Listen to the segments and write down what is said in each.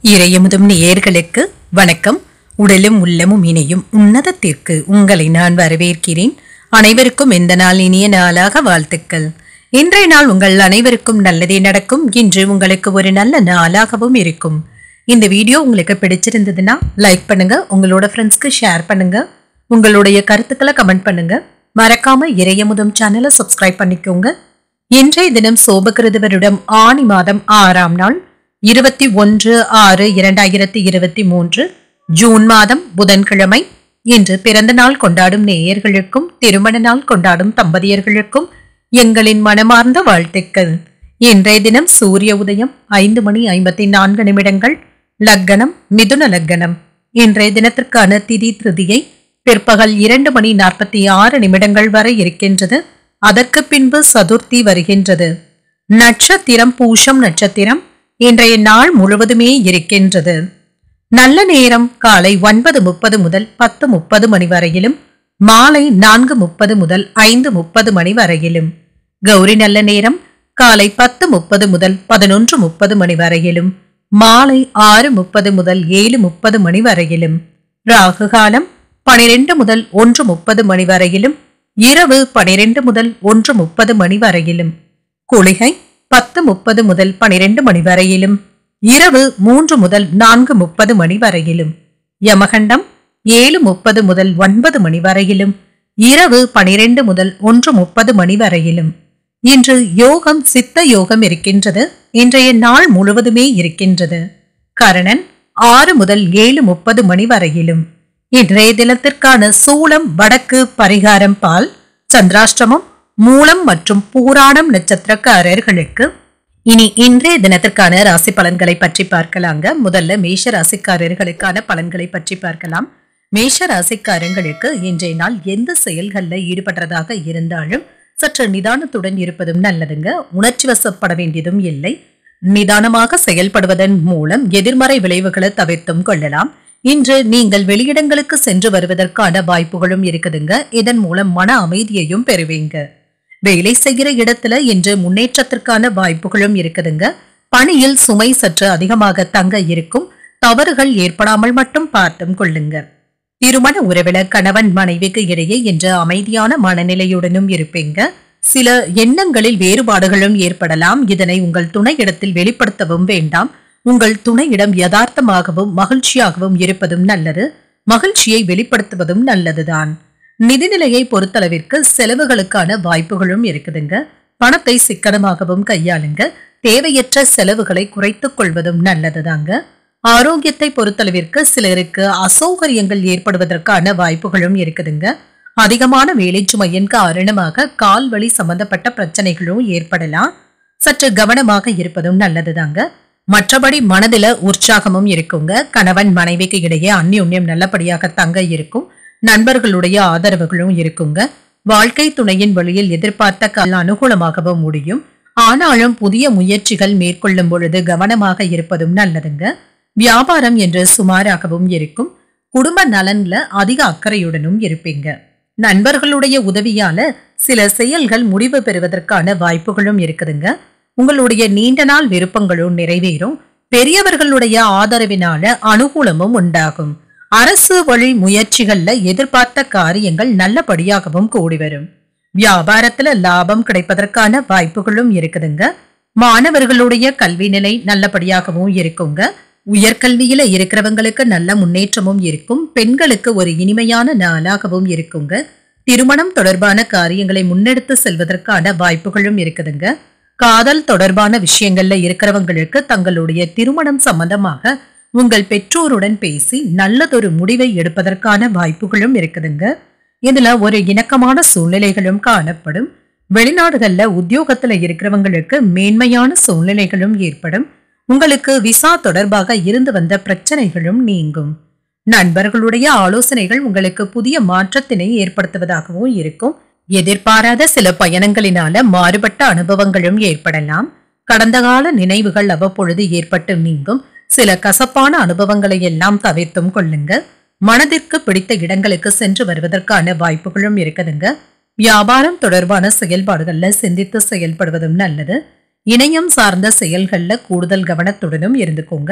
இறையமுதும் நேயர்களுக்கு வணக்கம் உடலும் உள்ளமும் இணையும் உன்னதத்திற்கு உங்களை நான் வரவேற்கிறேன் அனைவருக்கும் இந்த நாள் இனிய நாளாக வாழ்த்துக்கள் இன்றைய நாள் உங்கள் அனைவருக்கும் நல்லதே நடக்கும் இன்று உங்களுக்கு ஒரு நல்ல நாளாகவும் இருக்கும் இந்த வீடியோ உங்களுக்கு பிடிச்சிருந்ததுன்னா லைக் பண்ணுங்க உங்களோட ஃப்ரெண்ட்ஸ்க்கு ஷேர் பண்ணுங்க உங்களுடைய கருத்துக்களை கமெண்ட் பண்ணுங்க மறக்காம இறையமுதும் சேனலை சப்ஸ்கிரைப் பண்ணிக்கோங்க இன்றைய தினம் சோபகிருத வருடம் ஆணி மாதம் ஆறாம் நாள் இருபத்தி ஒன்று ஆறு இரண்டாயிரத்தி இருபத்தி மூன்று ஜூன் மாதம் புதன்கிழமை இன்று பிறந்த நாள் கொண்டாடும் நேயர்களுக்கும் திருமண நாள் கொண்டாடும் தம்பதியர்களுக்கும் எங்களின் மனமார்ந்த வாழ்த்துக்கள் இன்றைய தினம் சூரிய உதயம் ஐந்து மணி ஐம்பத்தி நான்கு நிமிடங்கள் லக்கணம் மிதுன லக்கணம் இன்றைய தினத்திற்கான திதி திருதியை பிற்பகல் இரண்டு மணி நாற்பத்தி ஆறு நிமிடங்கள் வரை இருக்கின்றது அதற்கு பின்பு சதுர்த்தி வருகின்றது நட்சத்திரம் பூஷம் நட்சத்திரம் இன்றைய நாள் முழுவதுமே இருக்கின்றது நல்ல நேரம் காலை ஒன்பது முப்பது முதல் பத்து முப்பது மணி வரையிலும் மாலை நான்கு முப்பது முதல் ஐந்து முப்பது மணி வரையிலும் கௌரி நல்ல நேரம் காலை பத்து முப்பது முதல் பதினொன்று முப்பது மணி வரையிலும் மாலை ஆறு முப்பது முதல் ஏழு முப்பது மணி வரையிலும் ராகு காலம் பனிரெண்டு முதல் ஒன்று முப்பது மணி வரையிலும் இரவு பனிரெண்டு முதல் ஒன்று முப்பது மணி வரையிலும் குளிகை பத்து முப்பது முதல் பனிரெண்டு மணி வரையிலும் இரவு மூன்று முதல் நான்கு முப்பது மணி வரையிலும் யமகண்டம் ஏழு முப்பது முதல் ஒன்பது மணி வரையிலும் இரவு பனிரெண்டு முதல் ஒன்று முப்பது மணி வரையிலும் இன்று யோகம் சித்த யோகம் இருக்கின்றது இன்றைய நாள் முழுவதுமே இருக்கின்றது கரணன் ஆறு முதல் ஏழு முப்பது மணி வரையிலும் இன்றைய தினத்திற்கான சூலம் வடக்கு பரிகாரம் பால் சந்திராஷ்டமம் மூலம் மற்றும் பூராடம் நட்சத்திரக்காரர்களுக்கு இனி இன்றைய தினத்திற்கான ராசி பலன்களை பற்றி பார்க்கலாங்க முதல்ல மேஷ ராசிக்காரர்களுக்கான பலன்களை பற்றி பார்க்கலாம் மேஷ ராசிக்காரங்களுக்கு இன்றைய நாள் எந்த செயல்களில் ஈடுபடுறதாக இருந்தாலும் சற்று நிதானத்துடன் இருப்பதும் நல்லதுங்க உணர்ச்சி வசப்பட வேண்டியதும் இல்லை நிதானமாக செயல்படுவதன் மூலம் எதிர்மறை விளைவுகளை தவிர்த்தும் கொள்ளலாம் இன்று நீங்கள் வெளியிடங்களுக்கு சென்று வருவதற்கான வாய்ப்புகளும் இருக்குதுங்க இதன் மூலம் மன அமைதியையும் பெறுவீங்க வேலை செய்கிற இடத்துல இன்று முன்னேற்றத்திற்கான வாய்ப்புகளும் இருக்குதுங்க பணியில் சுமை சற்று அதிகமாக தங்க இருக்கும் தவறுகள் ஏற்படாமல் மட்டும் பார்த்தும் கொள்ளுங்க திருமண உறவில கணவன் மனைவிக்கு இடையே இன்று அமைதியான மனநிலையுடனும் இருப்பீங்க சில எண்ணங்களில் வேறுபாடுகளும் ஏற்படலாம் இதனை உங்கள் துணையிடத்தில் வெளிப்படுத்தவும் வேண்டாம் உங்கள் துணையிடம் யதார்த்தமாகவும் மகிழ்ச்சியாகவும் இருப்பதும் நல்லது மகிழ்ச்சியை வெளிப்படுத்துவதும் நல்லதுதான் நிதிநிலையை பொறுத்தளவிற்கு செலவுகளுக்கான வாய்ப்புகளும் இருக்குதுங்க பணத்தை சிக்கனமாகவும் கையாளுங்க தேவையற்ற செலவுகளை குறைத்துக் கொள்வதும் நல்லதுதாங்க ஆரோக்கியத்தை பொறுத்தளவிற்கு சிலருக்கு அசௌகரியங்கள் ஏற்படுவதற்கான வாய்ப்புகளும் இருக்குதுங்க அதிகமான வேலை சுமையின் காரணமாக கால் வலி சம்பந்தப்பட்ட பிரச்சனைகளும் ஏற்படலாம் சற்று கவனமாக இருப்பதும் நல்லதுதாங்க மற்றபடி மனதில உற்சாகமும் இருக்குங்க கணவன் மனைவிக்கு இடையே அந்யோன்யம் நல்லபடியாக தங்க இருக்கும் நண்பர்களுடைய ஆதரவுகளும் இருக்குங்க வாழ்க்கை துணையின் வழியில் எதிர்பார்த்த கால அனுகூலமாகவும் முடியும் ஆனாலும் புதிய முயற்சிகள் மேற்கொள்ளும் பொழுது கவனமாக இருப்பதும் நல்லதுங்க வியாபாரம் என்று சுமாராகவும் இருக்கும் குடும்ப நலன்ல அதிக அக்கறையுடனும் இருப்பீங்க நண்பர்களுடைய உதவியால சில செயல்கள் முடிவு பெறுவதற்கான வாய்ப்புகளும் இருக்குதுங்க உங்களுடைய நீண்ட நாள் விருப்பங்களும் நிறைவேறும் பெரியவர்களுடைய ஆதரவினால அனுகூலமும் உண்டாகும் அரசு வழி முயற்சிகள்ல எதிர்பார்த்த காரியங்கள் நல்லபடியாகவும் கூடி வரும் வியாபாரத்துல லாபம் கிடைப்பதற்கான வாய்ப்புகளும் இருக்குதுங்க மாணவர்களுடைய கல்வி நிலை நல்லபடியாகவும் இருக்குங்க உயர்கல்வியில இருக்கிறவங்களுக்கு நல்ல முன்னேற்றமும் இருக்கும் பெண்களுக்கு ஒரு இனிமையான நாளாகவும் இருக்குங்க திருமணம் தொடர்பான காரியங்களை முன்னெடுத்து செல்வதற்கான வாய்ப்புகளும் இருக்குதுங்க காதல் தொடர்பான விஷயங்கள்ல இருக்கிறவங்களுக்கு தங்களுடைய திருமணம் சம்பந்தமாக உங்கள் பெற்றோருடன் பேசி நல்லதொரு முடிவை எடுப்பதற்கான வாய்ப்புகளும் இருக்குதுங்க இதுல ஒரு இணக்கமான சூழ்நிலைகளும் காணப்படும் வெளிநாடுகள்ல உத்தியோகத்துல இருக்கிறவங்களுக்கு மேன்மையான சூழ்நிலைகளும் ஏற்படும் உங்களுக்கு விசா தொடர்பாக இருந்து வந்த பிரச்சனைகளும் நீங்கும் நண்பர்களுடைய ஆலோசனைகள் உங்களுக்கு புதிய மாற்றத்தினை ஏற்படுத்துவதாகவும் இருக்கும் எதிர்பாராத சில பயணங்களினால மாறுபட்ட அனுபவங்களும் ஏற்படலாம் கடந்த கால நினைவுகள் அவ்வப்பொழுது ஏற்பட்டு நீங்கும் சில கசப்பான அனுபவங்களை எல்லாம் தவிர்த்தும் கொள்ளுங்க மனதிற்கு பிடித்த இடங்களுக்கு சென்று வருவதற்கான வாய்ப்புகளும் இருக்குதுங்க வியாபாரம் தொடர்பான செயல்பாடுகள்ல சிந்தித்து செயல்படுவதும் நல்லது இணையம் சார்ந்த செயல்கள்ல கூடுதல் கவனத்துடனும் இருந்துக்கோங்க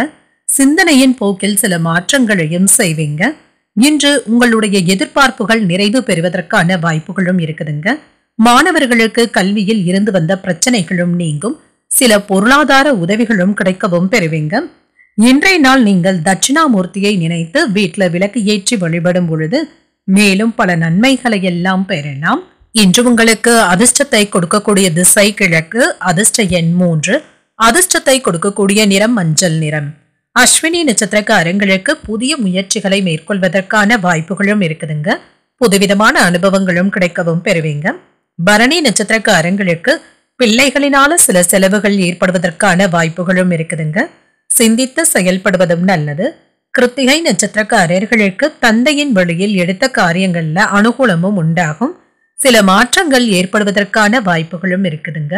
சிந்தனையின் போக்கில் சில மாற்றங்களையும் செய்வீங்க இன்று உங்களுடைய எதிர்பார்ப்புகள் நிறைவு பெறுவதற்கான வாய்ப்புகளும் இருக்குதுங்க மாணவர்களுக்கு கல்வியில் இருந்து வந்த பிரச்சனைகளும் நீங்கும் சில பொருளாதார உதவிகளும் கிடைக்கவும் பெறுவீங்க இன்றைய நாள் நீங்கள் தட்சிணாமூர்த்தியை நினைத்து வீட்ல விளக்கு ஏற்றி வழிபடும் பொழுது மேலும் பல நன்மைகளை எல்லாம் பெறலாம் இன்று உங்களுக்கு அதிர்ஷ்டத்தை கொடுக்கக்கூடிய திசை கிழக்கு அதிர்ஷ்ட எண் மூன்று அதிர்ஷ்டத்தை கொடுக்கக்கூடிய நிறம் மஞ்சள் நிறம் அஸ்வினி நட்சத்திரக்காரங்களுக்கு புதிய முயற்சிகளை மேற்கொள்வதற்கான வாய்ப்புகளும் இருக்குதுங்க புதுவிதமான அனுபவங்களும் கிடைக்கவும் பெறுவீங்க பரணி நட்சத்திரக்காரங்களுக்கு பிள்ளைகளினால சில செலவுகள் ஏற்படுவதற்கான வாய்ப்புகளும் இருக்குதுங்க சிந்தித்து செயல்படுவதும் நல்லது கிருத்திகை நட்சத்திரக்காரர்களுக்கு தந்தையின் வழியில் எடுத்த காரியங்கள்ல அனுகூலமும் உண்டாகும் சில மாற்றங்கள் ஏற்படுவதற்கான வாய்ப்புகளும் இருக்குதுங்க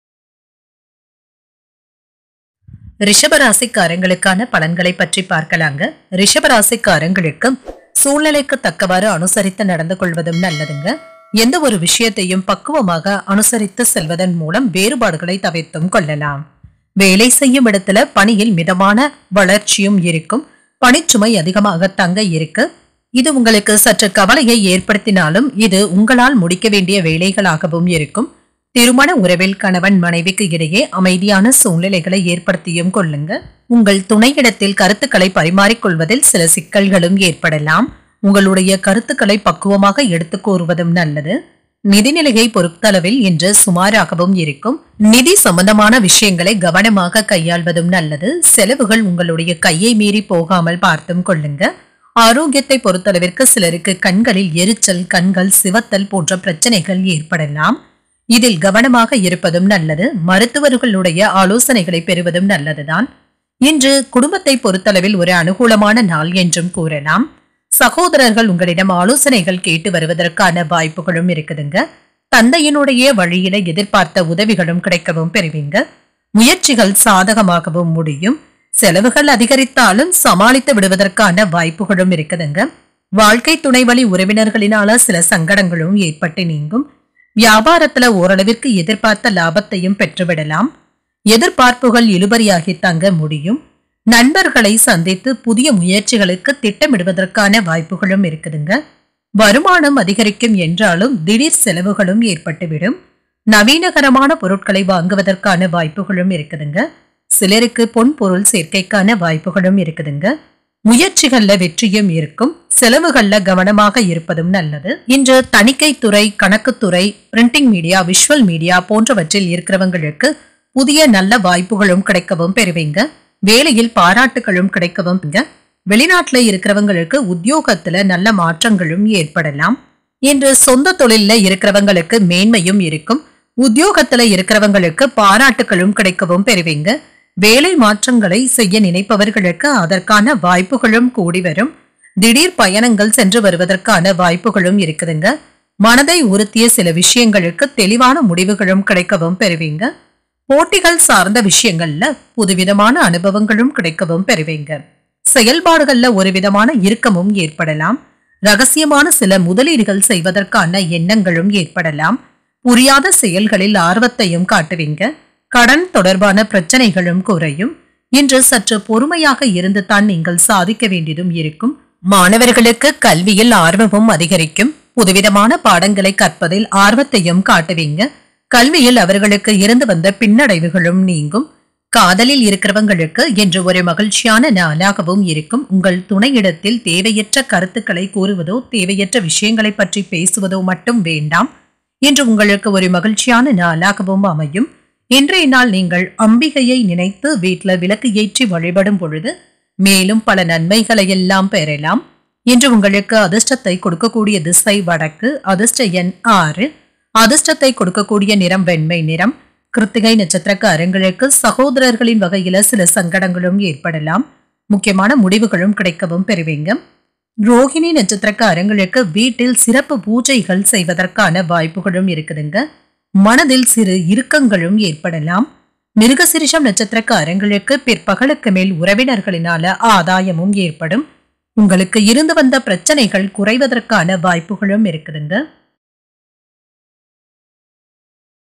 ரிஷபராசிக்காரங்களுக்கான பலன்களை பற்றி பார்க்கலாங்க ரிஷபராசிக்காரங்களுக்கு சூழ்நிலைக்கு தக்கவாறு அனுசரித்து நடந்து கொள்வதும் நல்லதுங்க எந்த ஒரு விஷயத்தையும் பக்குவமாக அனுசரித்து செல்வதன் மூலம் வேறுபாடுகளை தவிர்த்தும் கொள்ளலாம் வேலை செய்யும் இடத்துல பணியில் மிதமான வளர்ச்சியும் இருக்கும் பணிச்சுமை அதிகமாக தங்க இருக்கு இது உங்களுக்கு சற்று கவலையை ஏற்படுத்தினாலும் இது உங்களால் முடிக்க வேண்டிய வேலைகளாகவும் இருக்கும் திருமண உறவில் கணவன் மனைவிக்கு இடையே அமைதியான சூழ்நிலைகளை ஏற்படுத்தியும் கொள்ளுங்க உங்கள் துணையிடத்தில் கருத்துக்களை பரிமாறிக்கொள்வதில் சில சிக்கல்களும் ஏற்படலாம் உங்களுடைய கருத்துக்களை பக்குவமாக எடுத்துக் கூறுவதும் நல்லது நிதிநிலையை பொறுத்தளவில் இன்று சுமாராகவும் இருக்கும் நிதி சம்பந்தமான விஷயங்களை கவனமாக கையாள்வதும் நல்லது செலவுகள் உங்களுடைய கையை மீறி போகாமல் பார்த்தும் கொள்ளுங்க ஆரோக்கியத்தை பொறுத்தளவிற்கு சிலருக்கு கண்களில் எரிச்சல் கண்கள் சிவத்தல் போன்ற பிரச்சனைகள் ஏற்படலாம் இதில் கவனமாக இருப்பதும் நல்லது மருத்துவர்களுடைய ஆலோசனைகளை பெறுவதும் நல்லதுதான் இன்று குடும்பத்தை பொறுத்தளவில் ஒரு அனுகூலமான நாள் என்றும் கூறலாம் சகோதரர்கள் உங்களிடம் ஆலோசனைகள் கேட்டு வருவதற்கான வாய்ப்புகளும் இருக்குதுங்க தந்தையினுடைய வழியில எதிர்பார்த்த உதவிகளும் கிடைக்கவும் பெறுவீங்க முயற்சிகள் சாதகமாகவும் முடியும் செலவுகள் அதிகரித்தாலும் சமாளித்து விடுவதற்கான வாய்ப்புகளும் இருக்குதுங்க வாழ்க்கை துணை வழி உறவினர்களினால சில சங்கடங்களும் ஏற்பட்டு நீங்கும் வியாபாரத்துல ஓரளவிற்கு எதிர்பார்த்த லாபத்தையும் பெற்றுவிடலாம் எதிர்பார்ப்புகள் இழுபறியாகி தங்க முடியும் நண்பர்களை சந்தித்து புதிய முயற்சிகளுக்கு திட்டமிடுவதற்கான வாய்ப்புகளும் இருக்குதுங்க வருமானம் அதிகரிக்கும் என்றாலும் திடீர் செலவுகளும் ஏற்பட்டுவிடும் நவீனகரமான பொருட்களை வாங்குவதற்கான வாய்ப்புகளும் இருக்குதுங்க சிலருக்கு பொன் பொருள் சேர்க்கைக்கான வாய்ப்புகளும் இருக்குதுங்க முயற்சிகள்ல வெற்றியும் இருக்கும் செலவுகள்ல கவனமாக இருப்பதும் நல்லது இன்று தணிக்கை துறை கணக்குத்துறை பிரிண்டிங் மீடியா விஷுவல் மீடியா போன்றவற்றில் இருக்கிறவங்களுக்கு புதிய நல்ல வாய்ப்புகளும் கிடைக்கவும் பெறுவீங்க வேலையில் பாராட்டுகளும் கிடைக்கவும் பெறுங்க. வெளிநாட்டுல இருக்கிறவங்களுக்கு உத்தியோகத்துல நல்ல மாற்றங்களும் ஏற்படலாம் இன்று சொந்த தொழில்ல இருக்கிறவங்களுக்கு மேன்மையும் இருக்கும் உத்தியோகத்துல இருக்கிறவங்களுக்கு பாராட்டுகளும் கிடைக்கவும் பெறுவீங்க வேலை மாற்றங்களை செய்ய நினைப்பவர்களுக்கு அதற்கான வாய்ப்புகளும் கூடி வரும் திடீர் பயணங்கள் சென்று வருவதற்கான வாய்ப்புகளும் இருக்குதுங்க மனதை உறுத்திய சில விஷயங்களுக்கு தெளிவான முடிவுகளும் கிடைக்கவும் பெறுவீங்க போட்டிகள் சார்ந்த விஷயங்கள்ல புதுவிதமான அனுபவங்களும் கிடைக்கவும் பெறுவீங்க செயல்பாடுகள்ல ஒரு விதமான இறுக்கமும் ஏற்படலாம் ரகசியமான சில முதலீடுகள் செய்வதற்கான எண்ணங்களும் ஏற்படலாம் புரியாத செயல்களில் ஆர்வத்தையும் காட்டுவீங்க கடன் தொடர்பான பிரச்சனைகளும் குறையும் இன்று சற்று பொறுமையாக இருந்து தான் நீங்கள் சாதிக்க வேண்டியதும் இருக்கும் மாணவர்களுக்கு கல்வியில் ஆர்வமும் அதிகரிக்கும் புதுவிதமான பாடங்களை கற்பதில் ஆர்வத்தையும் காட்டுவீங்க கல்வியில் அவர்களுக்கு இருந்து வந்த பின்னடைவுகளும் நீங்கும் காதலில் இருக்கிறவங்களுக்கு இன்று ஒரு மகிழ்ச்சியான நாளாகவும் இருக்கும் உங்கள் துணையிடத்தில் தேவையற்ற கருத்துக்களை கூறுவதோ தேவையற்ற விஷயங்களை பற்றி பேசுவதோ மட்டும் வேண்டாம் இன்று உங்களுக்கு ஒரு மகிழ்ச்சியான நாளாகவும் அமையும் இன்றைய நாள் நீங்கள் அம்பிகையை நினைத்து வீட்ல விளக்கு ஏற்றி வழிபடும் பொழுது மேலும் பல நன்மைகளை எல்லாம் பெறலாம் இன்று உங்களுக்கு அதிர்ஷ்டத்தை கொடுக்கக்கூடிய திசை வடக்கு அதிர்ஷ்ட எண் ஆறு அதிர்ஷ்டத்தை கொடுக்கக்கூடிய நிறம் வெண்மை நிறம் கிருத்திகை நட்சத்திரக்காரங்களுக்கு சகோதரர்களின் வகையில சில சங்கடங்களும் ஏற்படலாம் முக்கியமான முடிவுகளும் கிடைக்கவும் பெறுவீங்க ரோஹிணி நட்சத்திரக்காரங்களுக்கு வீட்டில் சிறப்பு பூஜைகள் செய்வதற்கான வாய்ப்புகளும் இருக்குதுங்க மனதில் சிறு இறுக்கங்களும் ஏற்படலாம் மிருகசிரிஷம் நட்சத்திரக்காரங்களுக்கு பிற்பகலுக்கு மேல் உறவினர்களினால ஆதாயமும் ஏற்படும் உங்களுக்கு இருந்து வந்த பிரச்சனைகள் குறைவதற்கான வாய்ப்புகளும் இருக்குதுங்க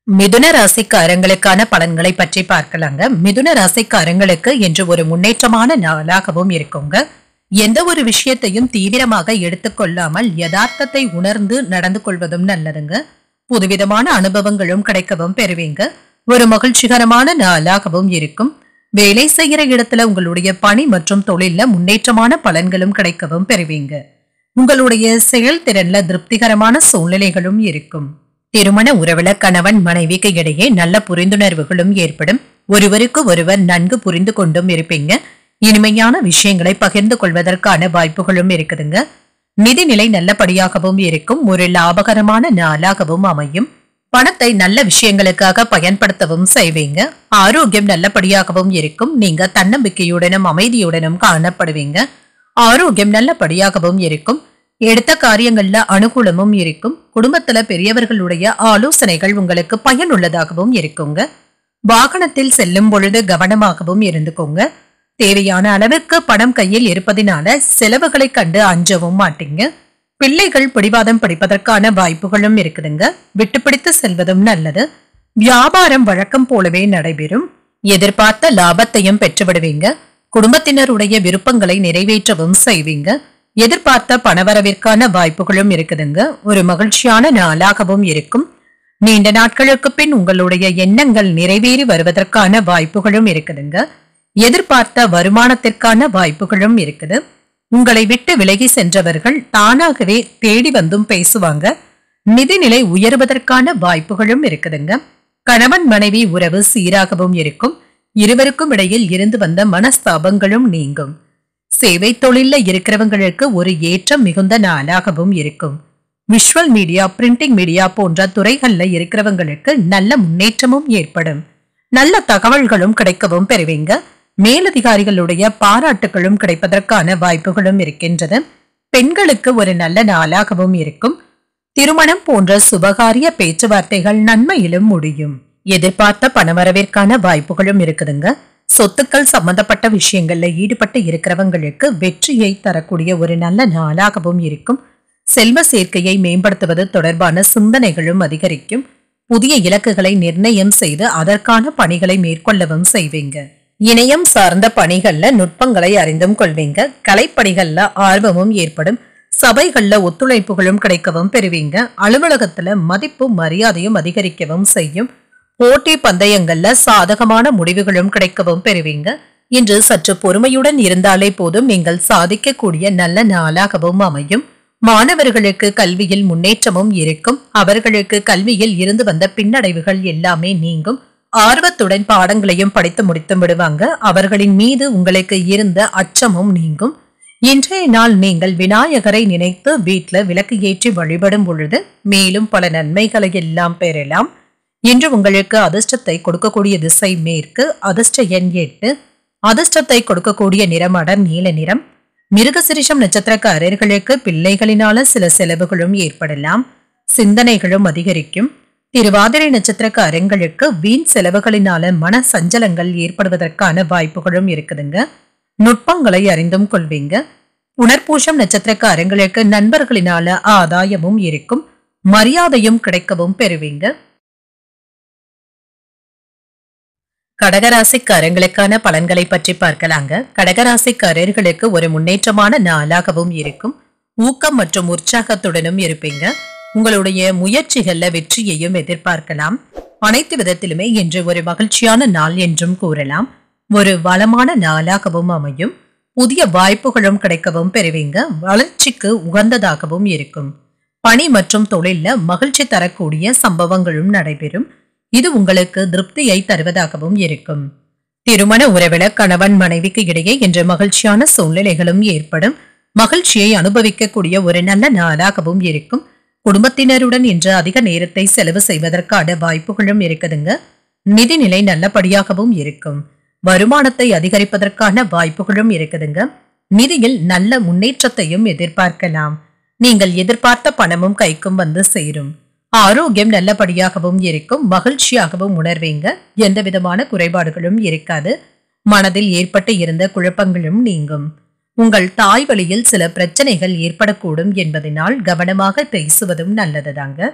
மிதுன ராசிக்காரங்களுக்கான பலன்களை பற்றி பார்க்கலாங்க மிதுன ராசிக்காரங்களுக்கு என்று ஒரு முன்னேற்றமான நாளாகவும் இருக்குங்க எந்த ஒரு விஷயத்தையும் தீவிரமாக எடுத்துக்கொள்ளாமல் யதார்த்தத்தை உணர்ந்து நடந்து கொள்வதும் நல்லதுங்க புதுவிதமான அனுபவங்களும் கிடைக்கவும் பெறுவீங்க ஒரு மகிழ்ச்சிகரமான நாளாகவும் இருக்கும் வேலை செய்கிற இடத்துல உங்களுடைய பணி மற்றும் தொழில்ல முன்னேற்றமான பலன்களும் கிடைக்கவும் பெறுவீங்க உங்களுடைய செயல்திறன்ல திருப்திகரமான சூழ்நிலைகளும் இருக்கும் திருமண உறவுல கணவன் மனைவிக்கு இடையே நல்ல புரிந்துணர்வுகளும் ஏற்படும் ஒருவருக்கு ஒருவர் நன்கு புரிந்து கொண்டும் இருப்பீங்க இனிமையான விஷயங்களை பகிர்ந்து கொள்வதற்கான வாய்ப்புகளும் இருக்குதுங்க நிதிநிலை நல்லபடியாகவும் இருக்கும் ஒரு லாபகரமான நாளாகவும் அமையும் பணத்தை நல்ல விஷயங்களுக்காக பயன்படுத்தவும் செய்வீங்க ஆரோக்கியம் நல்லபடியாகவும் இருக்கும் நீங்க தன்னம்பிக்கையுடனும் அமைதியுடனும் காணப்படுவீங்க ஆரோக்கியம் நல்லபடியாகவும் இருக்கும் எடுத்த காரியங்கள்ல அனுகூலமும் இருக்கும் குடும்பத்துல பெரியவர்களுடைய ஆலோசனைகள் உங்களுக்கு பயனுள்ளதாகவும் இருக்குங்க வாகனத்தில் செல்லும் பொழுது கவனமாகவும் இருந்துக்கோங்க தேவையான அளவிற்கு பணம் கையில் இருப்பதினால செலவுகளை கண்டு அஞ்சவும் மாட்டீங்க பிள்ளைகள் பிடிவாதம் பிடிப்பதற்கான வாய்ப்புகளும் இருக்குதுங்க விட்டுப்பிடித்து செல்வதும் நல்லது வியாபாரம் வழக்கம் போலவே நடைபெறும் எதிர்பார்த்த லாபத்தையும் பெற்றுவிடுவீங்க குடும்பத்தினருடைய விருப்பங்களை நிறைவேற்றவும் செய்வீங்க எதிர்பார்த்த பணவரவிற்கான வாய்ப்புகளும் இருக்குதுங்க ஒரு மகிழ்ச்சியான நாளாகவும் இருக்கும் நீண்ட நாட்களுக்கு பின் உங்களுடைய எண்ணங்கள் நிறைவேறி வருவதற்கான வாய்ப்புகளும் இருக்குதுங்க எதிர்பார்த்த வருமானத்திற்கான வாய்ப்புகளும் இருக்குது உங்களை விட்டு விலகி சென்றவர்கள் தானாகவே தேடி வந்தும் பேசுவாங்க நிதிநிலை உயர்வதற்கான வாய்ப்புகளும் இருக்குதுங்க கணவன் மனைவி உறவு சீராகவும் இருக்கும் இருவருக்கும் இடையில் இருந்து வந்த மனஸ்தாபங்களும் நீங்கும் சேவை தொழில்ல இருக்கிறவங்களுக்கு ஒரு ஏற்றம் மிகுந்த நாளாகவும் இருக்கும் விஷுவல் மீடியா பிரிண்டிங் மீடியா போன்ற துறைகள்ல இருக்கிறவங்களுக்கு நல்ல முன்னேற்றமும் ஏற்படும் நல்ல தகவல்களும் கிடைக்கவும் பெறுவீங்க மேலதிகாரிகளுடைய பாராட்டுகளும் கிடைப்பதற்கான வாய்ப்புகளும் இருக்கின்றது பெண்களுக்கு ஒரு நல்ல நாளாகவும் இருக்கும் திருமணம் போன்ற சுபகாரிய பேச்சுவார்த்தைகள் நன்மையிலும் முடியும் எதிர்பார்த்த பணவரவிற்கான வாய்ப்புகளும் இருக்குதுங்க சொத்துக்கள் சம்பந்தப்பட்ட விஷயங்கள்ல ஈடுபட்டு இருக்கிறவங்களுக்கு வெற்றியை தரக்கூடிய ஒரு நல்ல நாளாகவும் இருக்கும் செல்வ சேர்க்கையை மேம்படுத்துவது தொடர்பான சிந்தனைகளும் அதிகரிக்கும் புதிய இலக்குகளை நிர்ணயம் செய்து அதற்கான பணிகளை மேற்கொள்ளவும் செய்வீங்க இணையம் சார்ந்த பணிகள்ல நுட்பங்களை அறிந்தும் கொள்வீங்க கலைப்பணிகள்ல ஆர்வமும் ஏற்படும் சபைகள்ல ஒத்துழைப்புகளும் கிடைக்கவும் பெறுவீங்க அலுவலகத்துல மதிப்பும் மரியாதையும் அதிகரிக்கவும் செய்யும் போட்டி பந்தயங்கள்ல சாதகமான முடிவுகளும் கிடைக்கவும் பெறுவீங்க இன்று சற்று பொறுமையுடன் இருந்தாலே போதும் நீங்கள் சாதிக்கக்கூடிய நல்ல நாளாகவும் அமையும் மாணவர்களுக்கு கல்வியில் முன்னேற்றமும் இருக்கும் அவர்களுக்கு கல்வியில் இருந்து வந்த பின்னடைவுகள் எல்லாமே நீங்கும் ஆர்வத்துடன் பாடங்களையும் படித்து முடித்து விடுவாங்க அவர்களின் மீது உங்களுக்கு இருந்த அச்சமும் நீங்கும் இன்றைய நாள் நீங்கள் விநாயகரை நினைத்து வீட்ல விளக்கு ஏற்றி வழிபடும் பொழுது மேலும் பல நன்மைகளை எல்லாம் பெறலாம் இன்று உங்களுக்கு அதிர்ஷ்டத்தை கொடுக்கக்கூடிய திசை மேற்கு அதிர்ஷ்ட எண் எட்டு அதிர்ஷ்டத்தை கொடுக்கக்கூடிய நிறம் அடர் நீல நிறம் மிருகசிரிஷம் நட்சத்திரக்காரர்களுக்கு பிள்ளைகளினால சில செலவுகளும் ஏற்படலாம் சிந்தனைகளும் அதிகரிக்கும் திருவாதிரை நட்சத்திரக்காரங்களுக்கு வீண் செலவுகளினால மன சஞ்சலங்கள் ஏற்படுவதற்கான வாய்ப்புகளும் இருக்குதுங்க நுட்பங்களை அறிந்தும் கொள்வீங்க உணர்பூஷம் நட்சத்திரக்காரங்களுக்கு நண்பர்களினால ஆதாயமும் இருக்கும் மரியாதையும் கிடைக்கவும் பெறுவீங்க கடகராசிக்காரங்களுக்கான பலன்களை பற்றி பார்க்கலாங்க கடகராசிக்காரர்களுக்கு ஒரு முன்னேற்றமான நாளாகவும் இருக்கும் ஊக்கம் மற்றும் உற்சாகத்துடனும் இருப்பீங்க உங்களுடைய முயற்சிகள்ல வெற்றியையும் எதிர்பார்க்கலாம் அனைத்து விதத்திலுமே இன்று ஒரு மகிழ்ச்சியான நாள் என்றும் கூறலாம் ஒரு வளமான நாளாகவும் அமையும் புதிய வாய்ப்புகளும் கிடைக்கவும் பெறுவீங்க வளர்ச்சிக்கு உகந்ததாகவும் இருக்கும் பணி மற்றும் தொழில்ல மகிழ்ச்சி தரக்கூடிய சம்பவங்களும் நடைபெறும் இது உங்களுக்கு திருப்தியை தருவதாகவும் இருக்கும் திருமண உறவில கணவன் மனைவிக்கு இடையே இன்று மகிழ்ச்சியான சூழ்நிலைகளும் ஏற்படும் மகிழ்ச்சியை அனுபவிக்கக்கூடிய ஒரு நல்ல நாளாகவும் இருக்கும் குடும்பத்தினருடன் இன்று அதிக நேரத்தை செலவு செய்வதற்கான வாய்ப்புகளும் இருக்குதுங்க நிதிநிலை நல்லபடியாகவும் இருக்கும் வருமானத்தை அதிகரிப்பதற்கான வாய்ப்புகளும் இருக்குதுங்க நிதியில் நல்ல முன்னேற்றத்தையும் எதிர்பார்க்கலாம் நீங்கள் எதிர்பார்த்த பணமும் கைக்கும் வந்து சேரும் ஆரோக்கியம் நல்லபடியாகவும் இருக்கும் மகிழ்ச்சியாகவும் உணர்வீங்க எந்த விதமான குறைபாடுகளும் இருக்காது மனதில் ஏற்பட்டு இருந்த குழப்பங்களும் நீங்கும் உங்கள் தாய் வழியில் சில பிரச்சனைகள் ஏற்படக்கூடும் என்பதனால் கவனமாக பேசுவதும் நல்லதுதாங்க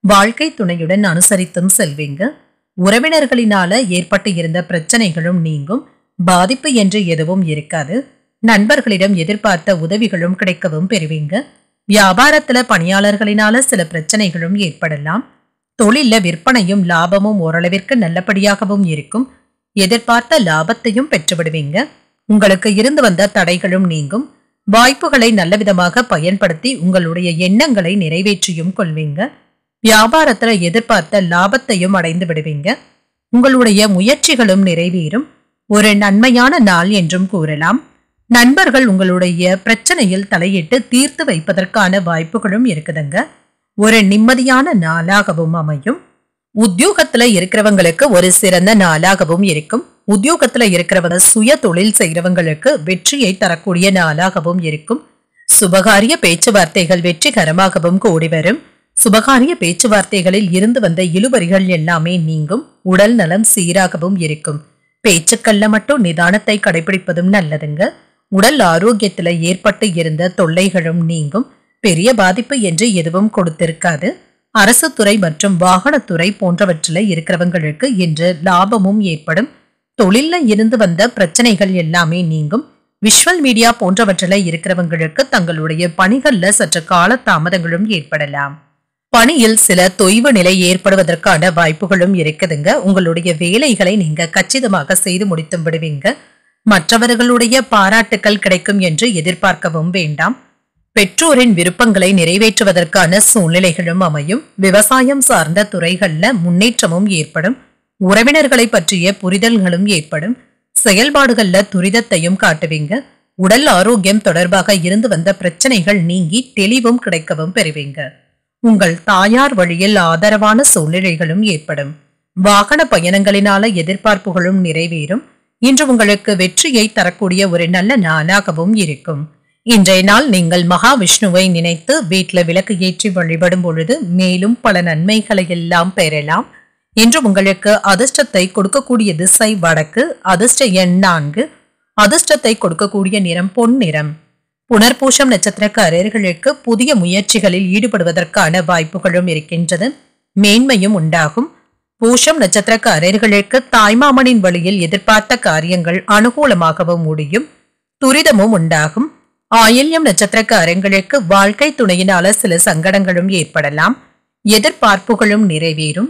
வாழ்க்கை துணையுடன் அனுசரித்தும் செல்வீங்க உறவினர்களினால ஏற்பட்டு இருந்த பிரச்சனைகளும் நீங்கும் பாதிப்பு என்று எதுவும் இருக்காது நண்பர்களிடம் எதிர்பார்த்த உதவிகளும் கிடைக்கவும் பெறுவீங்க வியாபாரத்துல பணியாளர்களினால சில பிரச்சனைகளும் ஏற்படலாம் தொழில்ல விற்பனையும் லாபமும் ஓரளவிற்கு நல்லபடியாகவும் இருக்கும் எதிர்பார்த்த லாபத்தையும் பெற்றுவிடுவீங்க உங்களுக்கு இருந்து வந்த தடைகளும் நீங்கும் வாய்ப்புகளை நல்லவிதமாக பயன்படுத்தி உங்களுடைய எண்ணங்களை நிறைவேற்றியும் கொள்வீங்க வியாபாரத்துல எதிர்பார்த்த லாபத்தையும் அடைந்து விடுவீங்க உங்களுடைய முயற்சிகளும் நிறைவேறும் ஒரு நன்மையான நாள் என்றும் கூறலாம் நண்பர்கள் உங்களுடைய பிரச்சனையில் தலையிட்டு தீர்த்து வைப்பதற்கான வாய்ப்புகளும் இருக்குதுங்க ஒரு நிம்மதியான நாளாகவும் அமையும் உத்தியோகத்துல இருக்கிறவங்களுக்கு ஒரு சிறந்த நாளாகவும் இருக்கும் உத்தியோகத்துல இருக்கிறவங்க சுய தொழில் செய்கிறவங்களுக்கு வெற்றியை தரக்கூடிய நாளாகவும் இருக்கும் சுபகாரிய பேச்சுவார்த்தைகள் வெற்றிகரமாகவும் கூடி வரும் சுபகாரிய பேச்சுவார்த்தைகளில் இருந்து வந்த இழுபறிகள் எல்லாமே நீங்கும் உடல் நலம் சீராகவும் இருக்கும் பேச்சுக்கல்ல மட்டும் நிதானத்தை கடைபிடிப்பதும் நல்லதுங்க உடல் ஆரோக்கியத்துல ஏற்பட்டு இருந்த தொல்லைகளும் நீங்கும் பெரிய பாதிப்பு என்று எதுவும் கொடுத்திருக்காது அரசு துறை மற்றும் வாகனத்துறை போன்றவற்றில் இருக்கிறவங்களுக்கு இன்று லாபமும் ஏற்படும் தொழில்ல இருந்து வந்த பிரச்சனைகள் எல்லாமே நீங்கும் விஷுவல் மீடியா போன்றவற்றில் இருக்கிறவங்களுக்கு தங்களுடைய பணிகள்ல சற்று கால தாமதங்களும் ஏற்படலாம் பணியில் சில தொய்வு நிலை ஏற்படுவதற்கான வாய்ப்புகளும் இருக்குதுங்க உங்களுடைய வேலைகளை நீங்க கச்சிதமாக செய்து முடித்தும் விடுவீங்க மற்றவர்களுடைய பாராட்டுக்கள் கிடைக்கும் என்று எதிர்பார்க்கவும் வேண்டாம் பெற்றோரின் விருப்பங்களை நிறைவேற்றுவதற்கான சூழ்நிலைகளும் அமையும் விவசாயம் சார்ந்த துறைகள்ல முன்னேற்றமும் ஏற்படும் உறவினர்களை பற்றிய புரிதல்களும் ஏற்படும் செயல்பாடுகள்ல துரிதத்தையும் காட்டுவீங்க உடல் ஆரோக்கியம் தொடர்பாக இருந்து வந்த பிரச்சனைகள் நீங்கி தெளிவும் கிடைக்கவும் பெறுவீங்க உங்கள் தாயார் வழியில் ஆதரவான சூழ்நிலைகளும் ஏற்படும் வாகன பயணங்களினால எதிர்பார்ப்புகளும் நிறைவேறும் இன்று உங்களுக்கு வெற்றியை தரக்கூடிய ஒரு நல்ல நாளாகவும் இருக்கும் இன்றைய நாள் நீங்கள் மகாவிஷ்ணுவை நினைத்து வீட்ல விளக்கு ஏற்றி வழிபடும் பொழுது மேலும் பல நன்மைகளை எல்லாம் பெறலாம் இன்று உங்களுக்கு அதிர்ஷ்டத்தை கொடுக்கக்கூடிய திசை வடக்கு அதிர்ஷ்ட எண் நான்கு அதிர்ஷ்டத்தை கொடுக்கக்கூடிய நிறம் பொன் நிறம் புனர்பூஷம் நட்சத்திரக்காரர்களுக்கு புதிய முயற்சிகளில் ஈடுபடுவதற்கான வாய்ப்புகளும் இருக்கின்றது மேன்மையும் உண்டாகும் பூஷம் நட்சத்திரக்காரர்களுக்கு தாய்மாமனின் வழியில் எதிர்பார்த்த காரியங்கள் அனுகூலமாகவும் முடியும் துரிதமும் உண்டாகும் ஆயில்யம் நட்சத்திரக்காரங்களுக்கு வாழ்க்கை துணையினால சில சங்கடங்களும் ஏற்படலாம் எதிர்பார்ப்புகளும் நிறைவேறும்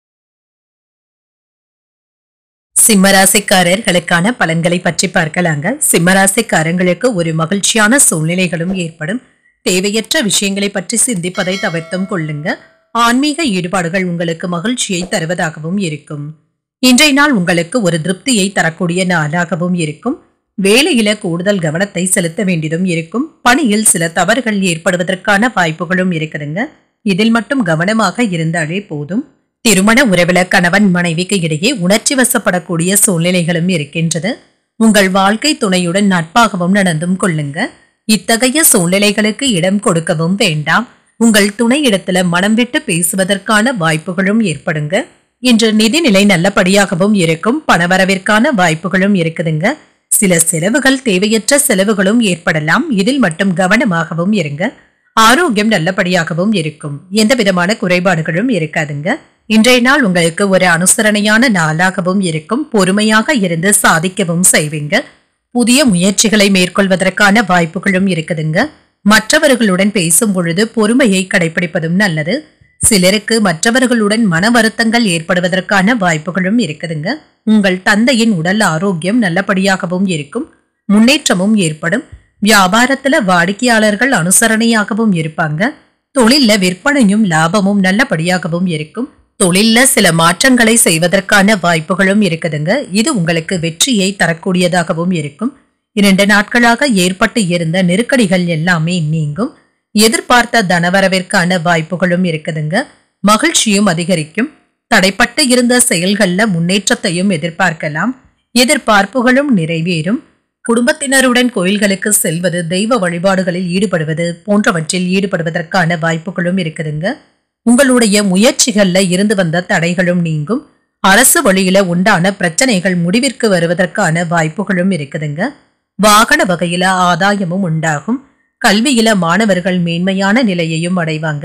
சிம்மராசிக்காரர்களுக்கான பலன்களை பற்றி பார்க்கலாங்க சிம்மராசிக்காரங்களுக்கு ஒரு மகிழ்ச்சியான சூழ்நிலைகளும் ஏற்படும் தேவையற்ற விஷயங்களை பற்றி சிந்திப்பதை தவிர்த்தும் கொள்ளுங்க ஆன்மீக ஈடுபாடுகள் உங்களுக்கு மகிழ்ச்சியை தருவதாகவும் இருக்கும் இன்றைய நாள் உங்களுக்கு ஒரு திருப்தியை தரக்கூடிய நாளாகவும் இருக்கும் வேலையில கூடுதல் கவனத்தை செலுத்த வேண்டியதும் இருக்கும் பணியில் சில தவறுகள் ஏற்படுவதற்கான வாய்ப்புகளும் இருக்குதுங்க இதில் மட்டும் கவனமாக இருந்தாலே போதும் திருமண உறவுல கணவன் மனைவிக்கு இடையே உணர்ச்சி வசப்படக்கூடிய சூழ்நிலைகளும் இருக்கின்றது உங்கள் வாழ்க்கை துணையுடன் நட்பாகவும் நடந்தும் கொள்ளுங்க இத்தகைய சூழ்நிலைகளுக்கு இடம் கொடுக்கவும் வேண்டாம் உங்கள் துணை இடத்துல மனம் விட்டு பேசுவதற்கான வாய்ப்புகளும் ஏற்படுங்க இன்று நிதிநிலை நல்லபடியாகவும் இருக்கும் பணவரவிற்கான வாய்ப்புகளும் இருக்குதுங்க சில செலவுகள் தேவையற்ற செலவுகளும் ஏற்படலாம் இதில் மட்டும் கவனமாகவும் இருங்க ஆரோக்கியம் நல்லபடியாகவும் இருக்கும் எந்த விதமான குறைபாடுகளும் இருக்காதுங்க இன்றைய நாள் உங்களுக்கு ஒரு அனுசரணையான நாளாகவும் இருக்கும் பொறுமையாக இருந்து சாதிக்கவும் செய்வீங்க புதிய முயற்சிகளை மேற்கொள்வதற்கான வாய்ப்புகளும் இருக்குதுங்க மற்றவர்களுடன் பேசும் பொழுது பொறுமையை கடைபிடிப்பதும் நல்லது சிலருக்கு மற்றவர்களுடன் மன வருத்தங்கள் ஏற்படுவதற்கான வாய்ப்புகளும் இருக்குதுங்க உங்கள் தந்தையின் உடல் ஆரோக்கியம் நல்லபடியாகவும் இருக்கும் முன்னேற்றமும் ஏற்படும் வியாபாரத்துல வாடிக்கையாளர்கள் அனுசரணையாகவும் இருப்பாங்க தொழில்ல விற்பனையும் லாபமும் நல்லபடியாகவும் இருக்கும் தொழில்ல சில மாற்றங்களை செய்வதற்கான வாய்ப்புகளும் இருக்குதுங்க இது உங்களுக்கு வெற்றியை தரக்கூடியதாகவும் இருக்கும் இரண்டு நாட்களாக ஏற்பட்டு இருந்த நெருக்கடிகள் எல்லாமே நீங்கும் எதிர்பார்த்த தனவரவிற்கான வாய்ப்புகளும் இருக்குதுங்க மகிழ்ச்சியும் அதிகரிக்கும் தடைப்பட்டு இருந்த செயல்கள்ல முன்னேற்றத்தையும் எதிர்பார்க்கலாம் எதிர்பார்ப்புகளும் நிறைவேறும் குடும்பத்தினருடன் கோயில்களுக்கு செல்வது தெய்வ வழிபாடுகளில் ஈடுபடுவது போன்றவற்றில் ஈடுபடுவதற்கான வாய்ப்புகளும் இருக்குதுங்க உங்களுடைய முயற்சிகள்ல இருந்து வந்த தடைகளும் நீங்கும் அரசு வழியில உண்டான பிரச்சனைகள் முடிவிற்கு வருவதற்கான வாய்ப்புகளும் இருக்குதுங்க வாகன வகையில ஆதாயமும் உண்டாகும் கல்வியில மாணவர்கள் மேன்மையான நிலையையும் அடைவாங்க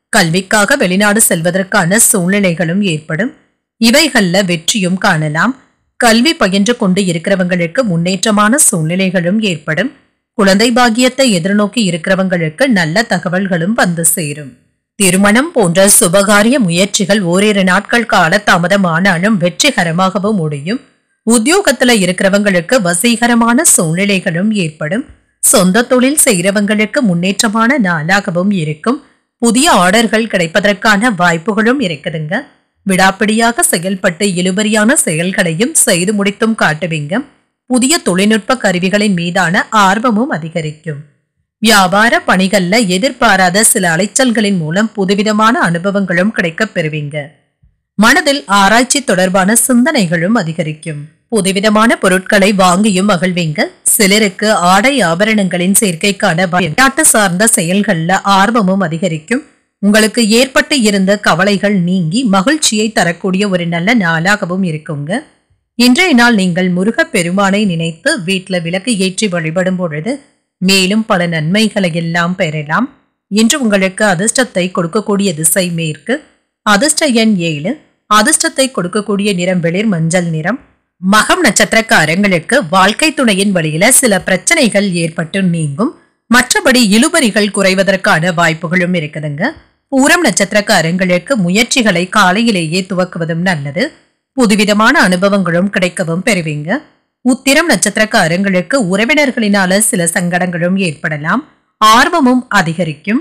கல்விக்காக வெளிநாடு செல்வதற்கான சூழ்நிலைகளும் ஏற்படும் இவைகள்ல வெற்றியும் காணலாம் கல்வி பயின்று கொண்டு இருக்கிறவங்களுக்கு முன்னேற்றமான சூழ்நிலைகளும் ஏற்படும் குழந்தை பாக்கியத்தை எதிர்நோக்கி இருக்கிறவங்களுக்கு நல்ல தகவல்களும் வந்து சேரும் திருமணம் போன்ற சுபகாரிய முயற்சிகள் ஓரிரு நாட்கள் கால தாமதமானாலும் வெற்றிகரமாகவும் முடியும் உத்தியோகத்துல இருக்கிறவங்களுக்கு வசீகரமான சூழ்நிலைகளும் ஏற்படும் சொந்த தொழில் செய்யறவங்களுக்கு முன்னேற்றமான நாளாகவும் இருக்கும் புதிய ஆர்டர்கள் கிடைப்பதற்கான வாய்ப்புகளும் இருக்குதுங்க விடாப்பிடியாக செயல்பட்டு இழுபறியான செயல்களையும் செய்து முடித்தும் காட்டுவீங்க புதிய தொழில்நுட்ப கருவிகளின் மீதான ஆர்வமும் அதிகரிக்கும் வியாபார பணிகள்ல எதிர்பாராத சில அலைச்சல்களின் மூலம் புதுவிதமான அனுபவங்களும் கிடைக்கப் பெறுவீங்க மனதில் ஆராய்ச்சி தொடர்பான சிந்தனைகளும் அதிகரிக்கும் புதுவிதமான பொருட்களை வாங்கியும் மகிழ்வீங்க சிலருக்கு ஆடை ஆபரணங்களின் சேர்க்கைக்கான விளையாட்டு சார்ந்த செயல்கள்ல ஆர்வமும் அதிகரிக்கும் உங்களுக்கு ஏற்பட்டு இருந்த கவலைகள் நீங்கி மகிழ்ச்சியை தரக்கூடிய ஒரு நல்ல நாளாகவும் இருக்குங்க இன்றைய நாள் நீங்கள் முருகப் பெருமானை நினைத்து வீட்ல விளக்கு ஏற்றி வழிபடும் பொழுது மேலும் பல நன்மைகளை எல்லாம் பெறலாம் இன்று உங்களுக்கு அதிர்ஷ்டத்தை கொடுக்கக்கூடிய திசை மேற்கு அதிர்ஷ்ட எண் ஏழு அதிர்ஷ்டத்தை கொடுக்கக்கூடிய நிறம் வெளிர் மஞ்சள் நிறம் மகம் நட்சத்திரக்காரங்களுக்கு வாழ்க்கை துணையின் வழியில சில பிரச்சனைகள் ஏற்பட்டு நீங்கும் மற்றபடி இழுபறிகள் குறைவதற்கான வாய்ப்புகளும் இருக்குதுங்க பூரம் நட்சத்திரக்காரங்களுக்கு முயற்சிகளை காலையிலேயே துவக்குவதும் நல்லது புதுவிதமான அனுபவங்களும் கிடைக்கவும் பெறுவீங்க உத்திரம் நட்சத்திரக்காரங்களுக்கு உறவினர்களினால சில சங்கடங்களும் ஏற்படலாம் ஆர்வமும் அதிகரிக்கும்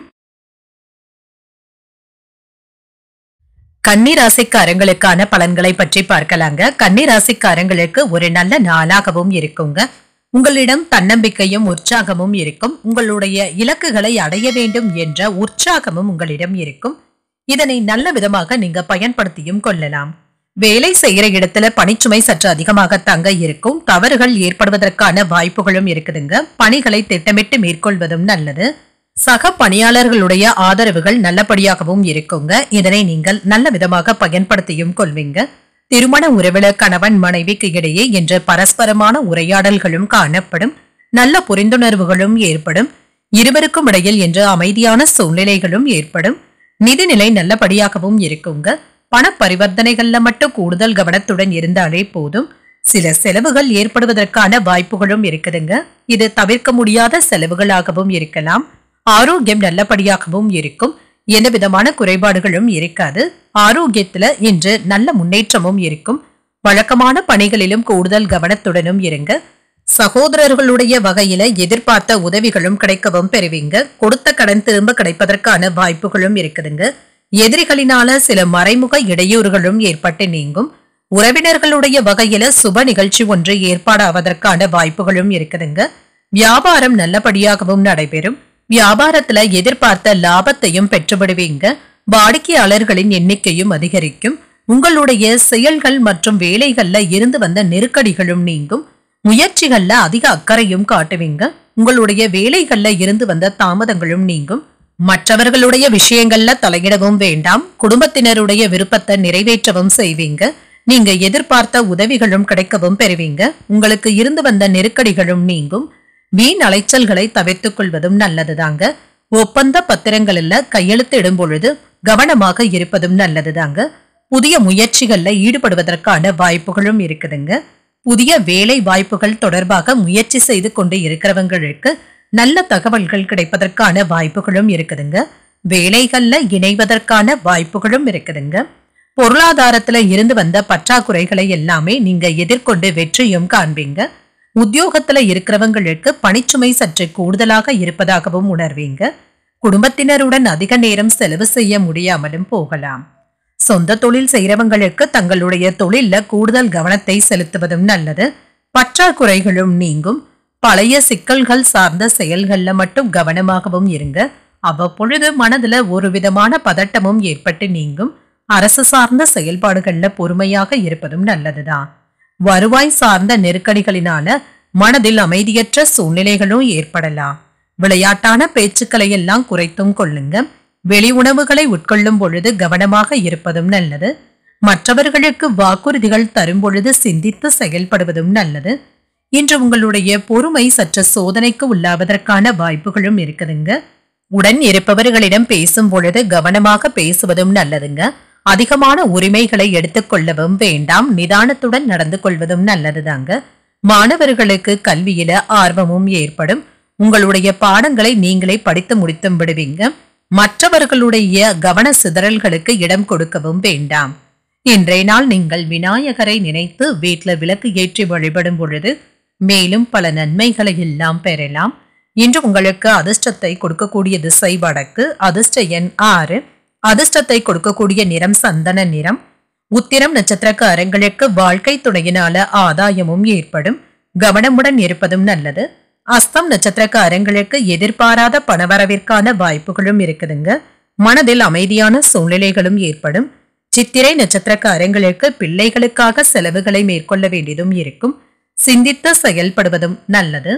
கன்னிராசிக்காரங்களுக்கான பலன்களை பற்றி பார்க்கலாங்க கன்னிராசிக்காரங்களுக்கு ஒரு நல்ல நாளாகவும் இருக்குங்க உங்களிடம் தன்னம்பிக்கையும் உற்சாகமும் இருக்கும் உங்களுடைய இலக்குகளை அடைய வேண்டும் என்ற உற்சாகமும் உங்களிடம் இருக்கும் இதனை நல்ல விதமாக நீங்க பயன்படுத்தியும் கொள்ளலாம் வேலை செய்யற இடத்துல பணிச்சுமை சற்று அதிகமாக தங்க இருக்கும் தவறுகள் ஏற்படுவதற்கான வாய்ப்புகளும் இருக்குதுங்க பணிகளை திட்டமிட்டு மேற்கொள்வதும் நல்லது சக பணியாளர்களுடைய ஆதரவுகள் நல்லபடியாகவும் இருக்குங்க இதனை நீங்கள் நல்ல விதமாக பயன்படுத்தியும் கொள்வீங்க திருமண உறவில கணவன் மனைவிக்கு இடையே என்ற பரஸ்பரமான உரையாடல்களும் காணப்படும் நல்ல புரிந்துணர்வுகளும் ஏற்படும் இருவருக்கும் இடையில் என்ற அமைதியான சூழ்நிலைகளும் ஏற்படும் நிதிநிலை நல்லபடியாகவும் இருக்குங்க பண பரிவர்த்தனைகள்ல மட்டும் கூடுதல் கவனத்துடன் இருந்தாலே போதும் சில செலவுகள் ஏற்படுவதற்கான வாய்ப்புகளும் இருக்குதுங்க இது தவிர்க்க முடியாத செலவுகளாகவும் இருக்கலாம் ஆரோக்கியம் நல்லபடியாகவும் இருக்கும் எந்த விதமான குறைபாடுகளும் இருக்காது ஆரோக்கியத்துல இன்று நல்ல முன்னேற்றமும் இருக்கும் வழக்கமான பணிகளிலும் கூடுதல் கவனத்துடனும் இருங்க சகோதரர்களுடைய வகையில எதிர்பார்த்த உதவிகளும் கிடைக்கவும் பெறுவீங்க கொடுத்த கடன் திரும்ப கிடைப்பதற்கான வாய்ப்புகளும் இருக்குதுங்க எதிரிகளினால சில மறைமுக இடையூறுகளும் ஏற்பட்டு நீங்கும் உறவினர்களுடைய வகையில சுப நிகழ்ச்சி ஒன்று ஏற்பாடாவதற்கான வாய்ப்புகளும் இருக்குதுங்க வியாபாரம் நல்லபடியாகவும் நடைபெறும் வியாபாரத்துல எதிர்பார்த்த லாபத்தையும் பெற்றுவிடுவீங்க வாடிக்கையாளர்களின் எண்ணிக்கையும் அதிகரிக்கும் உங்களுடைய செயல்கள் மற்றும் வேலைகள்ல இருந்து வந்த நெருக்கடிகளும் நீங்கும் முயற்சிகள்ல அதிக அக்கறையும் காட்டுவீங்க உங்களுடைய வேலைகள்ல இருந்து வந்த தாமதங்களும் நீங்கும் மற்றவர்களுடைய விஷயங்கள்ல தலையிடவும் வேண்டாம் குடும்பத்தினருடைய விருப்பத்தை நிறைவேற்றவும் செய்வீங்க நீங்க எதிர்பார்த்த உதவிகளும் கிடைக்கவும் பெறுவீங்க உங்களுக்கு இருந்து வந்த நெருக்கடிகளும் நீங்கும் வீண் அலைச்சல்களை தவிர்த்துக் கொள்வதும் நல்லதுதாங்க ஒப்பந்த பத்திரங்களில் கையெழுத்து இடும் பொழுது கவனமாக இருப்பதும் நல்லதுதாங்க புதிய முயற்சிகள்ல ஈடுபடுவதற்கான வாய்ப்புகளும் இருக்குதுங்க புதிய வேலை வாய்ப்புகள் தொடர்பாக முயற்சி செய்து கொண்டு இருக்கிறவங்களுக்கு நல்ல தகவல்கள் கிடைப்பதற்கான வாய்ப்புகளும் இருக்குதுங்க வேலைகள்ல இணைவதற்கான வாய்ப்புகளும் இருக்குதுங்க பொருளாதாரத்துல இருந்து வந்த பற்றாக்குறைகளை எல்லாமே நீங்க எதிர்கொண்டு வெற்றியும் காண்பீங்க உத்தியோகத்துல இருக்கிறவங்களுக்கு பணிச்சுமை சற்று கூடுதலாக இருப்பதாகவும் உணர்வீங்க குடும்பத்தினருடன் அதிக நேரம் செலவு செய்ய முடியாமலும் போகலாம் சொந்த தொழில் செய்யறவங்களுக்கு தங்களுடைய தொழில்ல கூடுதல் கவனத்தை செலுத்துவதும் நல்லது பற்றாக்குறைகளும் நீங்கும் பழைய சிக்கல்கள் சார்ந்த செயல்கள்ல மட்டும் கவனமாகவும் இருங்க அவ்வப்பொழுது மனதுல ஒரு விதமான பதட்டமும் ஏற்பட்டு நீங்கும் அரசு சார்ந்த செயல்பாடுகள்ல பொறுமையாக இருப்பதும் நல்லதுதான் வருவாய் சார்ந்த நெருக்கடிகளினால மனதில் அமைதியற்ற சூழ்நிலைகளும் ஏற்படலாம் விளையாட்டான பேச்சுக்களை எல்லாம் குறைத்தும் கொள்ளுங்க வெளி உணவுகளை உட்கொள்ளும் பொழுது கவனமாக இருப்பதும் நல்லது மற்றவர்களுக்கு வாக்குறுதிகள் தரும் பொழுது சிந்தித்து செயல்படுவதும் நல்லது இன்று உங்களுடைய பொறுமை சற்று சோதனைக்கு உள்ளாவதற்கான வாய்ப்புகளும் இருக்குதுங்க உடன் இருப்பவர்களிடம் பேசும் பொழுது கவனமாக பேசுவதும் நல்லதுங்க அதிகமான உரிமைகளை எடுத்துக்கொள்ளவும் வேண்டாம் நிதானத்துடன் நடந்து கொள்வதும் நல்லதுதாங்க மாணவர்களுக்கு கல்வியில ஆர்வமும் ஏற்படும் உங்களுடைய பாடங்களை நீங்களே படித்து முடித்தும் விடுவீங்க மற்றவர்களுடைய கவன சிதறல்களுக்கு இடம் கொடுக்கவும் வேண்டாம் இன்றைய நாள் நீங்கள் விநாயகரை நினைத்து வீட்ல விளக்கு ஏற்றி வழிபடும் பொழுது மேலும் பல நன்மைகளை எல்லாம் பெறலாம் இன்று உங்களுக்கு அதிர்ஷ்டத்தை கொடுக்கக்கூடிய திசை வடக்கு அதிர்ஷ்ட எண் ஆறு அதிர்ஷ்டத்தை கொடுக்கக்கூடிய நிறம் சந்தன நிறம் உத்திரம் நட்சத்திரக்காரங்களுக்கு வாழ்க்கை துணையினால ஆதாயமும் ஏற்படும் கவனமுடன் இருப்பதும் நல்லது அஸ்தம் நட்சத்திரக்காரங்களுக்கு எதிர்பாராத பணவரவிற்கான வாய்ப்புகளும் இருக்குதுங்க மனதில் அமைதியான சூழ்நிலைகளும் ஏற்படும் சித்திரை நட்சத்திரக்காரங்களுக்கு பிள்ளைகளுக்காக செலவுகளை மேற்கொள்ள வேண்டியதும் இருக்கும் சிந்தித்து செயல்படுவதும் நல்லது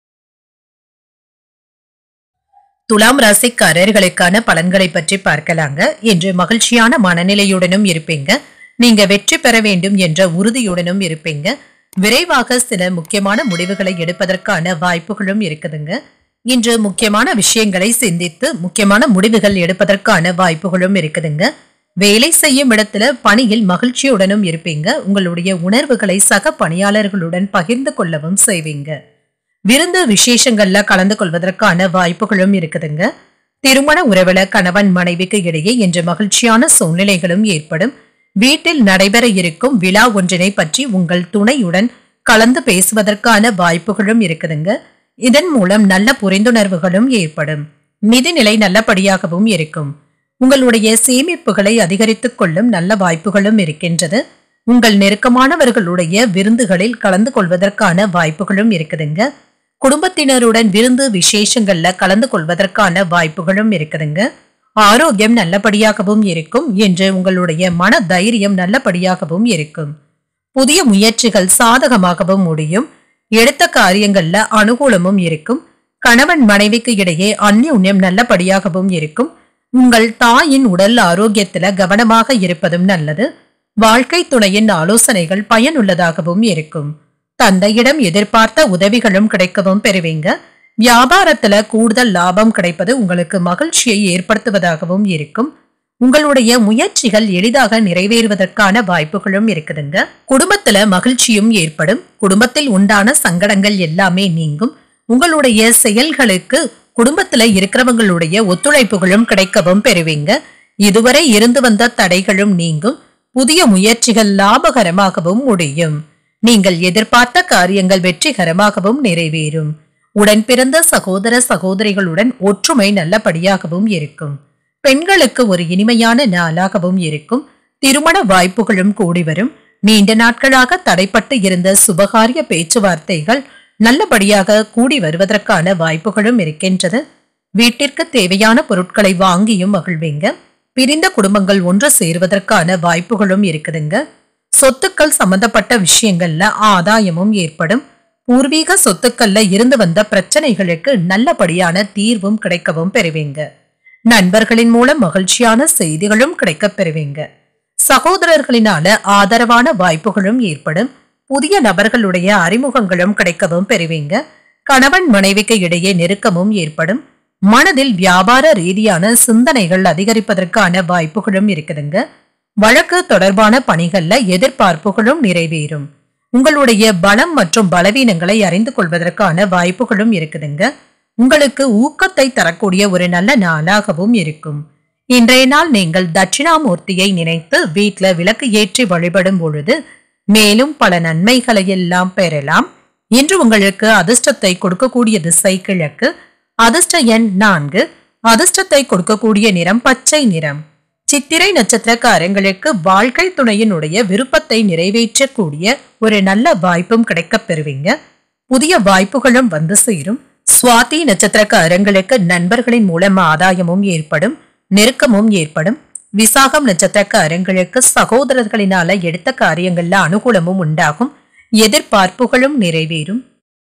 துலாம் ராசிக்காரர்களுக்கான பலன்களை பற்றி பார்க்கலாங்க இன்று மகிழ்ச்சியான மனநிலையுடனும் இருப்பீங்க நீங்க வெற்றி பெற வேண்டும் என்ற உறுதியுடனும் இருப்பீங்க விரைவாக சில முக்கியமான முடிவுகளை எடுப்பதற்கான வாய்ப்புகளும் இருக்குதுங்க இன்று முக்கியமான விஷயங்களை சிந்தித்து முக்கியமான முடிவுகள் எடுப்பதற்கான வாய்ப்புகளும் இருக்குதுங்க வேலை செய்யும் இடத்துல பணியில் மகிழ்ச்சியுடனும் இருப்பீங்க உங்களுடைய உணர்வுகளை சக பணியாளர்களுடன் பகிர்ந்து கொள்ளவும் செய்வீங்க விருந்து விசேஷங்கள்ல கலந்து கொள்வதற்கான வாய்ப்புகளும் இருக்குதுங்க திருமண உறவுல கணவன் மனைவிக்கு இடையே இன்று மகிழ்ச்சியான சூழ்நிலைகளும் ஏற்படும் வீட்டில் நடைபெற இருக்கும் விழா ஒன்றினை பற்றி உங்கள் துணையுடன் கலந்து பேசுவதற்கான வாய்ப்புகளும் இருக்குதுங்க இதன் மூலம் நல்ல புரிந்துணர்வுகளும் ஏற்படும் நிதிநிலை நல்லபடியாகவும் இருக்கும் உங்களுடைய சேமிப்புகளை அதிகரித்துக் கொள்ளும் நல்ல வாய்ப்புகளும் இருக்கின்றது உங்கள் நெருக்கமானவர்களுடைய விருந்துகளில் கலந்து கொள்வதற்கான வாய்ப்புகளும் இருக்குதுங்க குடும்பத்தினருடன் விருந்து விசேஷங்கள்ல கலந்து கொள்வதற்கான வாய்ப்புகளும் இருக்குதுங்க ஆரோக்கியம் நல்லபடியாகவும் இருக்கும் என்று உங்களுடைய மன தைரியம் நல்லபடியாகவும் இருக்கும் புதிய முயற்சிகள் சாதகமாகவும் முடியும் எடுத்த காரியங்கள்ல அனுகூலமும் இருக்கும் கணவன் மனைவிக்கு இடையே அந்யோன்யம் நல்லபடியாகவும் இருக்கும் உங்கள் தாயின் உடல் ஆரோக்கியத்துல கவனமாக இருப்பதும் நல்லது வாழ்க்கை துணையின் ஆலோசனைகள் பயனுள்ளதாகவும் இருக்கும் தந்தையிடம் எதிர்பார்த்த உதவிகளும் கிடைக்கவும் பெறுவீங்க வியாபாரத்துல கூடுதல் லாபம் கிடைப்பது உங்களுக்கு மகிழ்ச்சியை ஏற்படுத்துவதாகவும் இருக்கும் உங்களுடைய முயற்சிகள் எளிதாக நிறைவேறுவதற்கான வாய்ப்புகளும் இருக்குதுங்க குடும்பத்துல மகிழ்ச்சியும் ஏற்படும் குடும்பத்தில் உண்டான சங்கடங்கள் எல்லாமே நீங்கும் உங்களுடைய செயல்களுக்கு குடும்பத்துல இருக்கிறவங்களுடைய ஒத்துழைப்புகளும் கிடைக்கவும் பெறுவீங்க இதுவரை இருந்து வந்த தடைகளும் நீங்கும் புதிய முயற்சிகள் லாபகரமாகவும் முடியும் நீங்கள் எதிர்பார்த்த காரியங்கள் வெற்றிகரமாகவும் நிறைவேறும் உடன் பிறந்த சகோதர சகோதரிகளுடன் ஒற்றுமை நல்லபடியாகவும் இருக்கும் பெண்களுக்கு ஒரு இனிமையான நாளாகவும் இருக்கும் திருமண வாய்ப்புகளும் கூடி வரும் நீண்ட நாட்களாக தடைப்பட்டு இருந்த சுபகாரிய பேச்சுவார்த்தைகள் நல்லபடியாக கூடி வருவதற்கான வாய்ப்புகளும் இருக்கின்றது வீட்டிற்கு தேவையான பொருட்களை வாங்கியும் மகிழ்வீங்க பிரிந்த குடும்பங்கள் ஒன்று சேருவதற்கான வாய்ப்புகளும் இருக்குதுங்க சொத்துக்கள் சம்பந்தப்பட்ட விஷயங்கள்ல ஆதாயமும் ஏற்படும் பூர்வீக சொத்துக்கள்ல இருந்து வந்த பிரச்சனைகளுக்கு நல்லபடியான தீர்வும் கிடைக்கவும் பெறுவீங்க நண்பர்களின் மூலம் மகிழ்ச்சியான செய்திகளும் கிடைக்கப் பெறுவீங்க சகோதரர்களினால ஆதரவான வாய்ப்புகளும் ஏற்படும் புதிய நபர்களுடைய அறிமுகங்களும் கிடைக்கவும் பெறுவீங்க கணவன் மனைவிக்கு இடையே நெருக்கமும் ஏற்படும் மனதில் வியாபார ரீதியான சிந்தனைகள் அதிகரிப்பதற்கான வாய்ப்புகளும் இருக்குதுங்க வழக்கு தொடர்பான பணிகள்ல எதிர்பார்ப்புகளும் நிறைவேறும் உங்களுடைய பலம் மற்றும் பலவீனங்களை அறிந்து கொள்வதற்கான வாய்ப்புகளும் இருக்குதுங்க உங்களுக்கு ஊக்கத்தை தரக்கூடிய ஒரு நல்ல நாளாகவும் இருக்கும் இன்றைய நாள் நீங்கள் தட்சிணாமூர்த்தியை நினைத்து வீட்ல விளக்கு ஏற்றி வழிபடும் பொழுது மேலும் பல நன்மைகளை எல்லாம் பெறலாம் இன்று உங்களுக்கு அதிர்ஷ்டத்தை கொடுக்கக்கூடிய திசை கிழக்கு அதிர்ஷ்ட எண் நான்கு அதிர்ஷ்டத்தை கொடுக்கக்கூடிய நிறம் பச்சை நிறம் சித்திரை நட்சத்திரக்காரங்களுக்கு வாழ்க்கை துணையினுடைய விருப்பத்தை நிறைவேற்றக்கூடிய ஒரு நல்ல வாய்ப்பும் கிடைக்கப் பெறுவீங்க புதிய வாய்ப்புகளும் வந்து சேரும் சுவாதி நட்சத்திரக்காரங்களுக்கு நண்பர்களின் மூலம் ஆதாயமும் ஏற்படும் நெருக்கமும் ஏற்படும் விசாகம் நட்சத்திரக்காரங்களுக்கு சகோதரர்களினால எடுத்த காரியங்கள்ல அனுகூலமும் உண்டாகும் எதிர்பார்ப்புகளும் நிறைவேறும்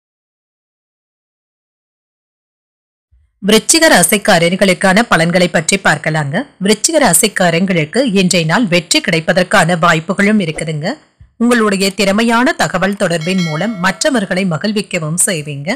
விருச்சிக ராசிக்காரர்களுக்கான பலன்களை பற்றி பார்க்கலாங்க விருச்சிக ராசிக்காரங்களுக்கு இன்றைய நாள் வெற்றி கிடைப்பதற்கான வாய்ப்புகளும் இருக்குதுங்க உங்களுடைய திறமையான தகவல் தொடர்பின் மூலம் மற்றவர்களை மகிழ்விக்கவும் செய்வீங்க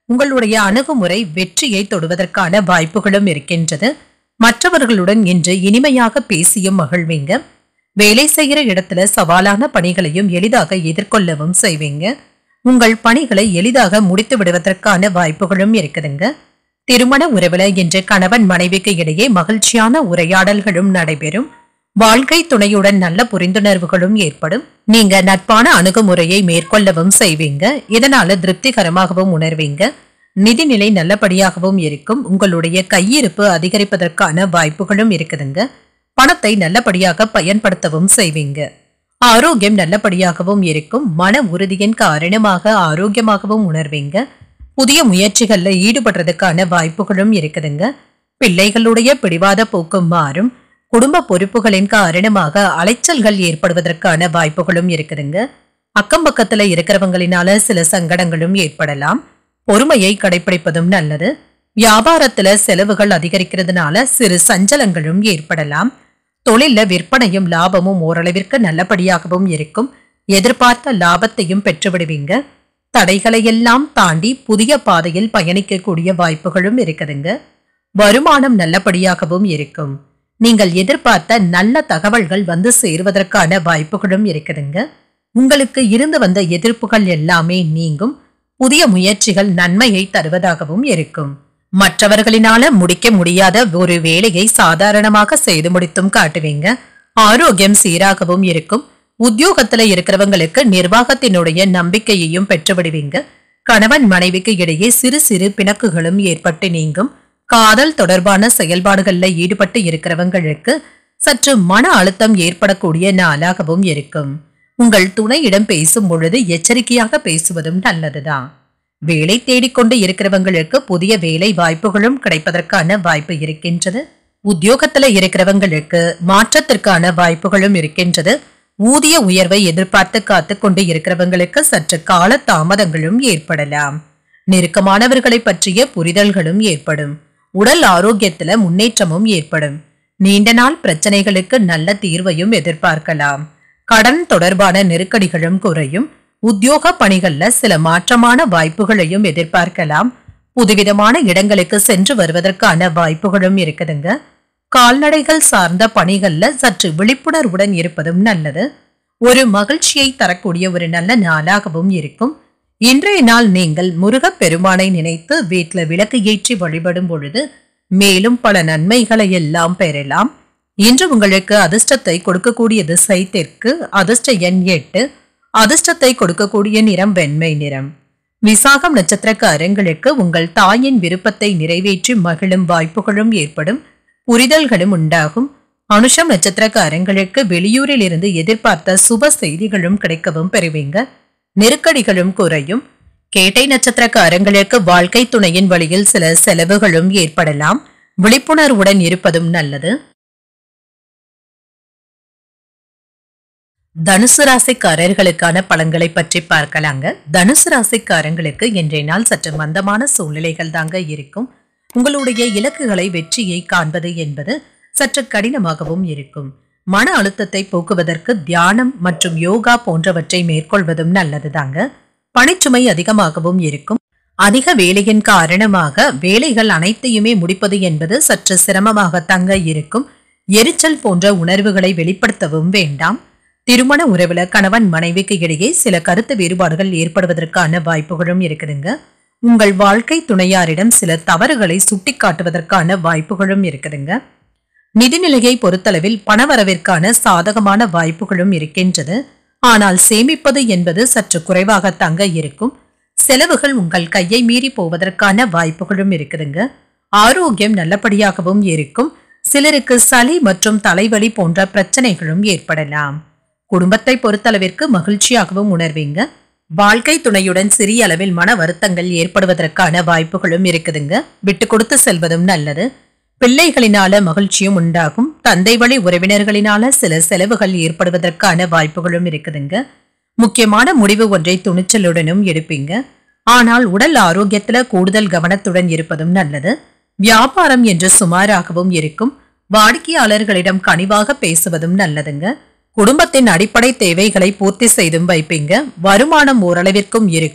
உங்களுடைய அணுகுமுறை வெற்றியை தொடுவதற்கான வாய்ப்புகளும் இருக்கின்றது மற்றவர்களுடன் இன்று இனிமையாக பேசியும் மகிழ்வீங்க வேலை செய்கிற இடத்துல சவாலான பணிகளையும் எளிதாக எதிர்கொள்ளவும் செய்வீங்க உங்கள் பணிகளை எளிதாக முடித்து விடுவதற்கான வாய்ப்புகளும் இருக்குதுங்க திருமண உறவுல இன்று கணவன் மனைவிக்கு இடையே மகிழ்ச்சியான உரையாடல்களும் நடைபெறும் வாழ்க்கை துணையுடன் நல்ல புரிந்துணர்வுகளும் ஏற்படும் நீங்க நட்பான அணுகுமுறையை மேற்கொள்ளவும் செய்வீங்க இதனால திருப்திகரமாகவும் உணர்வீங்க நிதிநிலை நல்லபடியாகவும் இருக்கும் உங்களுடைய கையிருப்பு அதிகரிப்பதற்கான வாய்ப்புகளும் இருக்குதுங்க பணத்தை நல்லபடியாக பயன்படுத்தவும் செய்வீங்க ஆரோக்கியம் நல்லபடியாகவும் இருக்கும் மன உறுதியின் காரணமாக ஆரோக்கியமாகவும் உணர்வீங்க புதிய முயற்சிகள்ல ஈடுபடுறதுக்கான வாய்ப்புகளும் இருக்குதுங்க பிள்ளைகளுடைய பிடிவாத போக்கும் மாறும் குடும்ப பொறுப்புகளின் காரணமாக அலைச்சல்கள் ஏற்படுவதற்கான வாய்ப்புகளும் இருக்குதுங்க அக்கம் பக்கத்துல இருக்கிறவங்களினால சில சங்கடங்களும் ஏற்படலாம் பொறுமையை கடைபிடிப்பதும் நல்லது வியாபாரத்துல செலவுகள் அதிகரிக்கிறதுனால சிறு சஞ்சலங்களும் ஏற்படலாம் தொழில்ல விற்பனையும் லாபமும் ஓரளவிற்கு நல்லபடியாகவும் இருக்கும் எதிர்பார்த்த லாபத்தையும் பெற்றுவிடுவீங்க தடைகளை எல்லாம் தாண்டி புதிய பாதையில் பயணிக்கக்கூடிய வாய்ப்புகளும் இருக்குதுங்க வருமானம் நல்லபடியாகவும் இருக்கும் நீங்கள் எதிர்பார்த்த நல்ல தகவல்கள் வந்து சேருவதற்கான வாய்ப்புகளும் இருக்குதுங்க உங்களுக்கு இருந்து வந்த எதிர்ப்புகள் எல்லாமே நீங்கும் புதிய முயற்சிகள் நன்மையை தருவதாகவும் இருக்கும் மற்றவர்களினால முடிக்க முடியாத ஒரு வேலையை சாதாரணமாக செய்து முடித்தும் காட்டுவீங்க ஆரோக்கியம் சீராகவும் இருக்கும் உத்தியோகத்துல இருக்கிறவங்களுக்கு நிர்வாகத்தினுடைய நம்பிக்கையையும் பெற்றுவிடுவீங்க கணவன் மனைவிக்கு இடையே சிறு சிறு பிணக்குகளும் ஏற்பட்டு நீங்கும் காதல் தொடர்பான செயல்பாடுகள்ல ஈடுபட்டு இருக்கிறவங்களுக்கு சற்று மன அழுத்தம் ஏற்படக்கூடிய நாளாகவும் இருக்கும் உங்கள் துணையிடம் பேசும் பொழுது எச்சரிக்கையாக பேசுவதும் நல்லதுதான் வேலை தேடிக்கொண்டு இருக்கிறவங்களுக்கு புதிய வேலை வாய்ப்புகளும் கிடைப்பதற்கான வாய்ப்பு இருக்கின்றது உத்தியோகத்துல இருக்கிறவங்களுக்கு மாற்றத்திற்கான வாய்ப்புகளும் இருக்கின்றது ஊதிய உயர்வை எதிர்பார்த்து காத்து கொண்டு இருக்கிறவங்களுக்கு சற்று கால தாமதங்களும் ஏற்படலாம் நெருக்கமானவர்களை பற்றிய புரிதல்களும் ஏற்படும் உடல் ஆரோக்கியத்துல முன்னேற்றமும் ஏற்படும் நீண்ட நாள் பிரச்சனைகளுக்கு நல்ல தீர்வையும் எதிர்பார்க்கலாம் கடன் தொடர்பான நெருக்கடிகளும் குறையும் உத்தியோக பணிகள்ல சில மாற்றமான வாய்ப்புகளையும் எதிர்பார்க்கலாம் புதுவிதமான இடங்களுக்கு சென்று வருவதற்கான வாய்ப்புகளும் இருக்குதுங்க கால்நடைகள் சார்ந்த பணிகள்ல சற்று விழிப்புணர்வுடன் இருப்பதும் நல்லது ஒரு மகிழ்ச்சியை தரக்கூடிய ஒரு நல்ல நாளாகவும் இருக்கும் இன்றைய நாள் நீங்கள் முருகப் பெருமானை நினைத்து வீட்ல விளக்கு ஏற்றி வழிபடும் பொழுது மேலும் பல நன்மைகளை எல்லாம் பெறலாம் இன்று உங்களுக்கு அதிர்ஷ்டத்தை கொடுக்கக்கூடிய திசை தெற்கு அதிர்ஷ்ட எண் எட்டு அதிர்ஷ்டத்தை கொடுக்கக்கூடிய நிறம் வெண்மை நிறம் விசாகம் நட்சத்திரக்காரங்களுக்கு உங்கள் தாயின் விருப்பத்தை நிறைவேற்றி மகிழும் வாய்ப்புகளும் ஏற்படும் புரிதல்களும் உண்டாகும் அனுஷம் நட்சத்திரக்காரங்களுக்கு வெளியூரில் இருந்து எதிர்பார்த்த சுப செய்திகளும் கிடைக்கவும் பெறுவீங்க நெருக்கடிகளும் குறையும் கேட்டை நட்சத்திரக்காரங்களுக்கு வாழ்க்கை துணையின் வழியில் சில செலவுகளும் ஏற்படலாம் விழிப்புணர்வுடன் இருப்பதும் நல்லது தனுசு ராசிக்காரர்களுக்கான பலன்களை பற்றி பார்க்கலாங்க தனுசு ராசிக்காரங்களுக்கு இன்றைய நாள் சற்று மந்தமான சூழ்நிலைகள் தாங்க இருக்கும் உங்களுடைய இலக்குகளை வெற்றியை காண்பது என்பது சற்று கடினமாகவும் இருக்கும் மன அழுத்தத்தை போக்குவதற்கு தியானம் மற்றும் யோகா போன்றவற்றை மேற்கொள்வதும் நல்லதுதாங்க பணிச்சுமை அதிகமாகவும் இருக்கும் அதிக வேலையின் காரணமாக வேலைகள் அனைத்தையுமே முடிப்பது என்பது சற்று சிரமமாக தங்க இருக்கும் எரிச்சல் போன்ற உணர்வுகளை வெளிப்படுத்தவும் வேண்டாம் திருமண உறவுல கணவன் மனைவிக்கு இடையே சில கருத்து வேறுபாடுகள் ஏற்படுவதற்கான வாய்ப்புகளும் இருக்குதுங்க உங்கள் வாழ்க்கை துணையாரிடம் சில தவறுகளை சுட்டிக்காட்டுவதற்கான வாய்ப்புகளும் இருக்குதுங்க நிதிநிலையை பொறுத்தளவில் பணவரவிற்கான சாதகமான வாய்ப்புகளும் இருக்கின்றது ஆனால் சேமிப்பது என்பது சற்று குறைவாக தங்க இருக்கும் செலவுகள் உங்கள் கையை மீறி போவதற்கான வாய்ப்புகளும் இருக்குதுங்க ஆரோக்கியம் நல்லபடியாகவும் இருக்கும் சிலருக்கு சளி மற்றும் தலைவலி போன்ற பிரச்சனைகளும் ஏற்படலாம் குடும்பத்தை பொறுத்தளவிற்கு மகிழ்ச்சியாகவும் உணர்வீங்க வாழ்க்கை துணையுடன் சிறிய அளவில் மன வருத்தங்கள் ஏற்படுவதற்கான வாய்ப்புகளும் இருக்குதுங்க விட்டு கொடுத்து செல்வதும் நல்லது பிள்ளைகளினால மகிழ்ச்சியும் உண்டாகும் தந்தை வழி உறவினர்களினால சில செலவுகள் ஏற்படுவதற்கான வாய்ப்புகளும் இருக்குதுங்க முக்கியமான முடிவு ஒன்றை துணிச்சலுடனும் எடுப்பீங்க ஆனால் உடல் ஆரோக்கியத்துல கூடுதல் கவனத்துடன் இருப்பதும் நல்லது வியாபாரம் என்று சுமாராகவும் இருக்கும் வாடிக்கையாளர்களிடம் கனிவாக பேசுவதும் நல்லதுங்க குடும்பத்தின் அடிப்படை தேவைகளை பூர்த்தி செய்தும் வைப்பீங்க வருமானம் ஓரளவிற்கும் இருக்கும்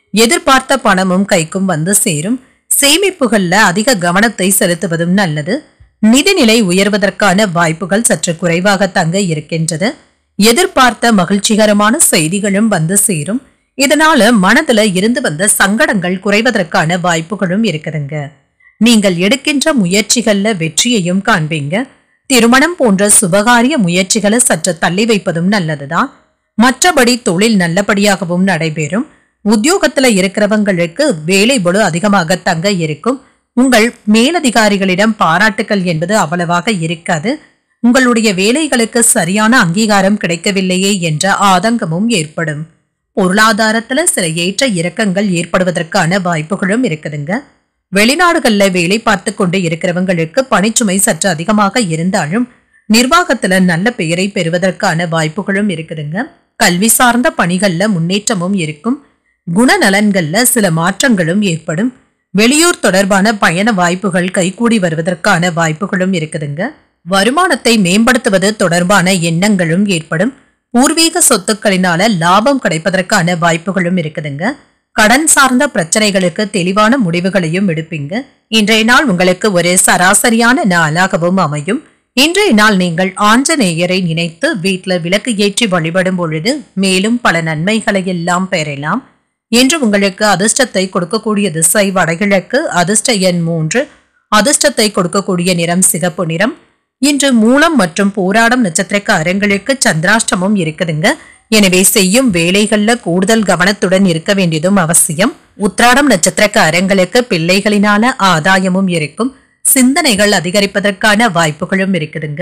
எதிர்பார்த்த பணமும் கைக்கும் வந்து சேரும் சேமிப்புகள்ல அதிக கவனத்தை செலுத்துவதும் நல்லது நிதிநிலை உயர்வதற்கான வாய்ப்புகள் சற்று குறைவாக தங்க இருக்கின்றது எதிர்பார்த்த மகிழ்ச்சிகரமான செய்திகளும் வந்து சேரும் இதனால மனதுல இருந்து வந்த சங்கடங்கள் குறைவதற்கான வாய்ப்புகளும் இருக்குதுங்க நீங்கள் எடுக்கின்ற முயற்சிகள்ல வெற்றியையும் காண்பீங்க திருமணம் போன்ற சுபகாரிய முயற்சிகளை சற்று தள்ளி வைப்பதும் நல்லதுதான் மற்றபடி தொழில் நல்லபடியாகவும் நடைபெறும் உத்தியோகத்துல இருக்கிறவங்களுக்கு வேலை பளு அதிகமாக தங்க இருக்கும் உங்கள் மேலதிகாரிகளிடம் பாராட்டுக்கள் என்பது அவ்வளவாக இருக்காது உங்களுடைய வேலைகளுக்கு சரியான அங்கீகாரம் கிடைக்கவில்லையே என்ற ஆதங்கமும் ஏற்படும் பொருளாதாரத்துல சில ஏற்ற இறக்கங்கள் ஏற்படுவதற்கான வாய்ப்புகளும் இருக்குதுங்க வெளிநாடுகள்ல வேலை பார்த்து கொண்டு இருக்கிறவங்களுக்கு பணிச்சுமை சற்று அதிகமாக இருந்தாலும் நிர்வாகத்துல நல்ல பெயரை பெறுவதற்கான வாய்ப்புகளும் இருக்குதுங்க கல்வி சார்ந்த பணிகள்ல முன்னேற்றமும் இருக்கும் குணநலன்கள்ல சில மாற்றங்களும் ஏற்படும் வெளியூர் தொடர்பான பயண வாய்ப்புகள் கைகூடி வருவதற்கான வாய்ப்புகளும் இருக்குதுங்க வருமானத்தை மேம்படுத்துவது தொடர்பான எண்ணங்களும் ஏற்படும் பூர்வீக சொத்துக்களினால லாபம் கிடைப்பதற்கான வாய்ப்புகளும் இருக்குதுங்க கடன் சார்ந்த பிரச்சனைகளுக்கு தெளிவான முடிவுகளையும் எடுப்பீங்க இன்றைய நாள் உங்களுக்கு ஒரு சராசரியான நாளாகவும் அமையும் இன்றைய நாள் நீங்கள் ஆஞ்சநேயரை நினைத்து வீட்ல விளக்கு ஏற்றி வழிபடும் பொழுது மேலும் பல நன்மைகளை எல்லாம் பெறலாம் இன்று உங்களுக்கு அதிர்ஷ்டத்தை கொடுக்கக்கூடிய திசை வடகிழக்கு அதிர்ஷ்ட எண் மூன்று அதிர்ஷ்டத்தை கொடுக்கக்கூடிய நிறம் சிகப்பு நிறம் இன்று மூலம் மற்றும் போராடம் நட்சத்திரக்காரங்களுக்கு சந்திராஷ்டமம் இருக்குதுங்க எனவே செய்யும் வேலைகள்ல கூடுதல் கவனத்துடன் இருக்க வேண்டியதும் அவசியம் உத்ராடம் நட்சத்திரக்காரங்களுக்கு பிள்ளைகளினால ஆதாயமும் இருக்கும் சிந்தனைகள் அதிகரிப்பதற்கான வாய்ப்புகளும் இருக்குதுங்க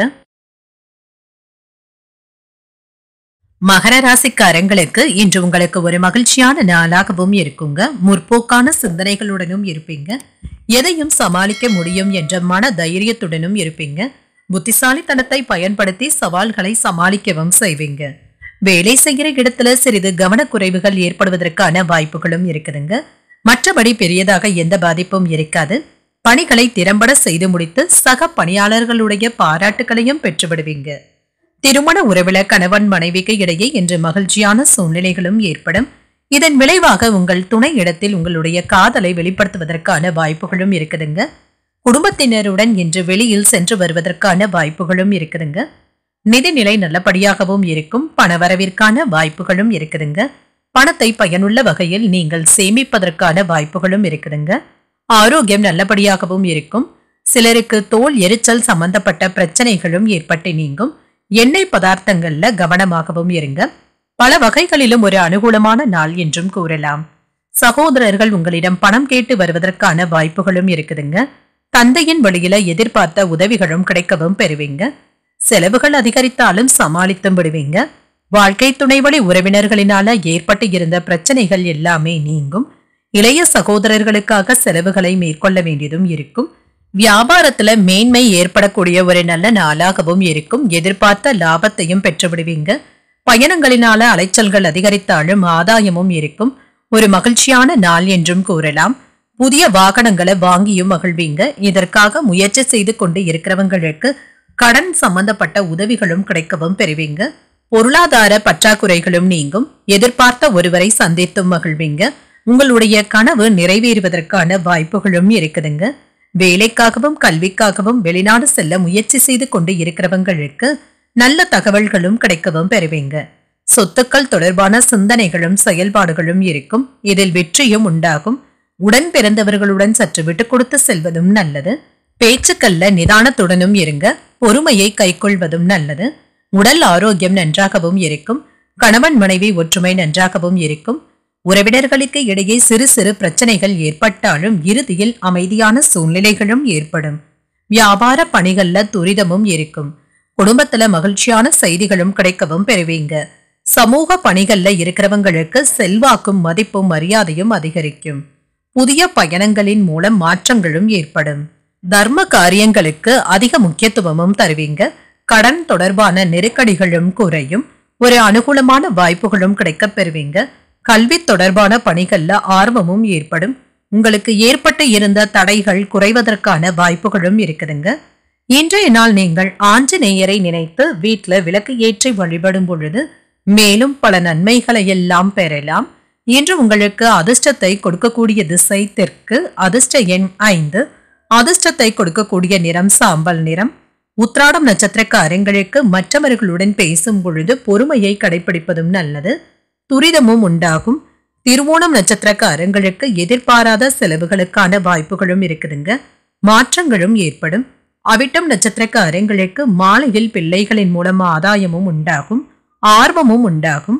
மகர ராசிக்காரங்களுக்கு இன்று உங்களுக்கு ஒரு மகிழ்ச்சியான நாளாகவும் இருக்குங்க முற்போக்கான சிந்தனைகளுடனும் இருப்பீங்க எதையும் சமாளிக்க முடியும் என்ற மன தைரியத்துடனும் இருப்பீங்க புத்திசாலித்தனத்தை பயன்படுத்தி சவால்களை சமாளிக்கவும் செய்வீங்க வேலை செய்கிற இடத்துல சிறிது கவனக்குறைவுகள் ஏற்படுவதற்கான வாய்ப்புகளும் இருக்குதுங்க மற்றபடி பெரியதாக எந்த பாதிப்பும் இருக்காது பணிகளை திறம்பட செய்து முடித்து சக பணியாளர்களுடைய பாராட்டுகளையும் பெற்றுவிடுவீங்க திருமண உறவில கணவன் மனைவிக்கு இடையே இன்று மகிழ்ச்சியான சூழ்நிலைகளும் ஏற்படும் இதன் விளைவாக உங்கள் துணை இடத்தில் உங்களுடைய காதலை வெளிப்படுத்துவதற்கான வாய்ப்புகளும் இருக்குதுங்க குடும்பத்தினருடன் இன்று வெளியில் சென்று வருவதற்கான வாய்ப்புகளும் இருக்குதுங்க நிதிநிலை நல்லபடியாகவும் இருக்கும் பணவரவிற்கான வாய்ப்புகளும் இருக்குதுங்க பணத்தை பயனுள்ள வகையில் நீங்கள் சேமிப்பதற்கான வாய்ப்புகளும் இருக்குதுங்க ஆரோக்கியம் நல்லபடியாகவும் இருக்கும் சிலருக்கு தோல் எரிச்சல் சம்பந்தப்பட்ட பிரச்சனைகளும் ஏற்பட்டு நீங்கும் எண்ணெய் பதார்த்தங்கள்ல கவனமாகவும் இருங்க பல வகைகளிலும் ஒரு அனுகூலமான நாள் என்றும் கூறலாம் சகோதரர்கள் உங்களிடம் பணம் கேட்டு வருவதற்கான வாய்ப்புகளும் இருக்குதுங்க தந்தையின் வழியில எதிர்பார்த்த உதவிகளும் கிடைக்கவும் பெறுவீங்க செலவுகள் அதிகரித்தாலும் சமாளித்தும் விடுவீங்க வாழ்க்கை துணை வழி உறவினர்களினால ஏற்பட்டு இருந்த பிரச்சனைகள் எல்லாமே நீங்கும் இளைய சகோதரர்களுக்காக செலவுகளை மேற்கொள்ள வேண்டியதும் இருக்கும் வியாபாரத்துல மேன்மை ஏற்படக்கூடிய ஒரு நல்ல நாளாகவும் இருக்கும் எதிர்பார்த்த லாபத்தையும் பெற்று விடுவீங்க பயணங்களினால அலைச்சல்கள் அதிகரித்தாலும் ஆதாயமும் இருக்கும் ஒரு மகிழ்ச்சியான நாள் என்றும் கூறலாம் புதிய வாகனங்களை வாங்கியும் மகிழ்வீங்க இதற்காக முயற்சி செய்து கொண்டு இருக்கிறவங்களுக்கு கடன் சம்பந்தப்பட்ட உதவிகளும் கிடைக்கவும் பெறுவீங்க பொருளாதார பற்றாக்குறைகளும் நீங்கும் எதிர்பார்த்த ஒருவரை சந்தித்தும் மகிழ்வீங்க உங்களுடைய கனவு நிறைவேறுவதற்கான வாய்ப்புகளும் இருக்குதுங்க வேலைக்காகவும் கல்விக்காகவும் வெளிநாடு செல்ல முயற்சி செய்து கொண்டு இருக்கிறவங்களுக்கு நல்ல தகவல்களும் கிடைக்கவும் பெறுவீங்க சொத்துக்கள் தொடர்பான சிந்தனைகளும் செயல்பாடுகளும் இருக்கும் இதில் வெற்றியும் உண்டாகும் உடன் பிறந்தவர்களுடன் சற்று விட்டு கொடுத்து செல்வதும் நல்லது பேச்சுக்கல்ல நிதானத்துடனும் இருங்க பொறுமையை கைக்கொள்வதும் நல்லது உடல் ஆரோக்கியம் நன்றாகவும் இருக்கும் கணவன் மனைவி ஒற்றுமை நன்றாகவும் இருக்கும் உறவினர்களுக்கு இடையே சிறு சிறு பிரச்சனைகள் ஏற்பட்டாலும் இறுதியில் அமைதியான சூழ்நிலைகளும் ஏற்படும் வியாபார பணிகள்ல துரிதமும் இருக்கும் குடும்பத்துல மகிழ்ச்சியான செய்திகளும் கிடைக்கவும் பெறுவீங்க சமூக பணிகள்ல இருக்கிறவங்களுக்கு செல்வாக்கும் மதிப்பும் மரியாதையும் அதிகரிக்கும் புதிய பயணங்களின் மூலம் மாற்றங்களும் ஏற்படும் தர்ம காரியங்களுக்கு அதிக முக்கியத்துவமும் தருவீங்க கடன் தொடர்பான நெருக்கடிகளும் குறையும் ஒரு அனுகூலமான வாய்ப்புகளும் கிடைக்கப் பெறுவீங்க கல்வி தொடர்பான பணிகள்ல ஆர்வமும் ஏற்படும் உங்களுக்கு ஏற்பட்டு இருந்த தடைகள் குறைவதற்கான வாய்ப்புகளும் இருக்குதுங்க இன்றைய நாள் நீங்கள் ஆஞ்சநேயரை நினைத்து வீட்ல விளக்கு ஏற்றி வழிபடும் பொழுது மேலும் பல நன்மைகளை எல்லாம் பெறலாம் இன்று உங்களுக்கு அதிர்ஷ்டத்தை கொடுக்கக்கூடிய திசை தெற்கு அதிர்ஷ்ட எண் ஐந்து அதிர்ஷ்டத்தை கொடுக்கக்கூடிய நிறம் சாம்பல் நிறம் உத்ராடம் நட்சத்திரக்காரங்களுக்கு மற்றவர்களுடன் பேசும் பொழுது பொறுமையை கடைபிடிப்பதும் நல்லது துரிதமும் உண்டாகும் திருவோணம் நட்சத்திரக்காரங்களுக்கு எதிர்பாராத செலவுகளுக்கான வாய்ப்புகளும் இருக்குதுங்க மாற்றங்களும் ஏற்படும் அவிட்டம் நட்சத்திரக்காரங்களுக்கு மாலையில் பிள்ளைகளின் மூலம் ஆதாயமும் உண்டாகும் ஆர்வமும் உண்டாகும்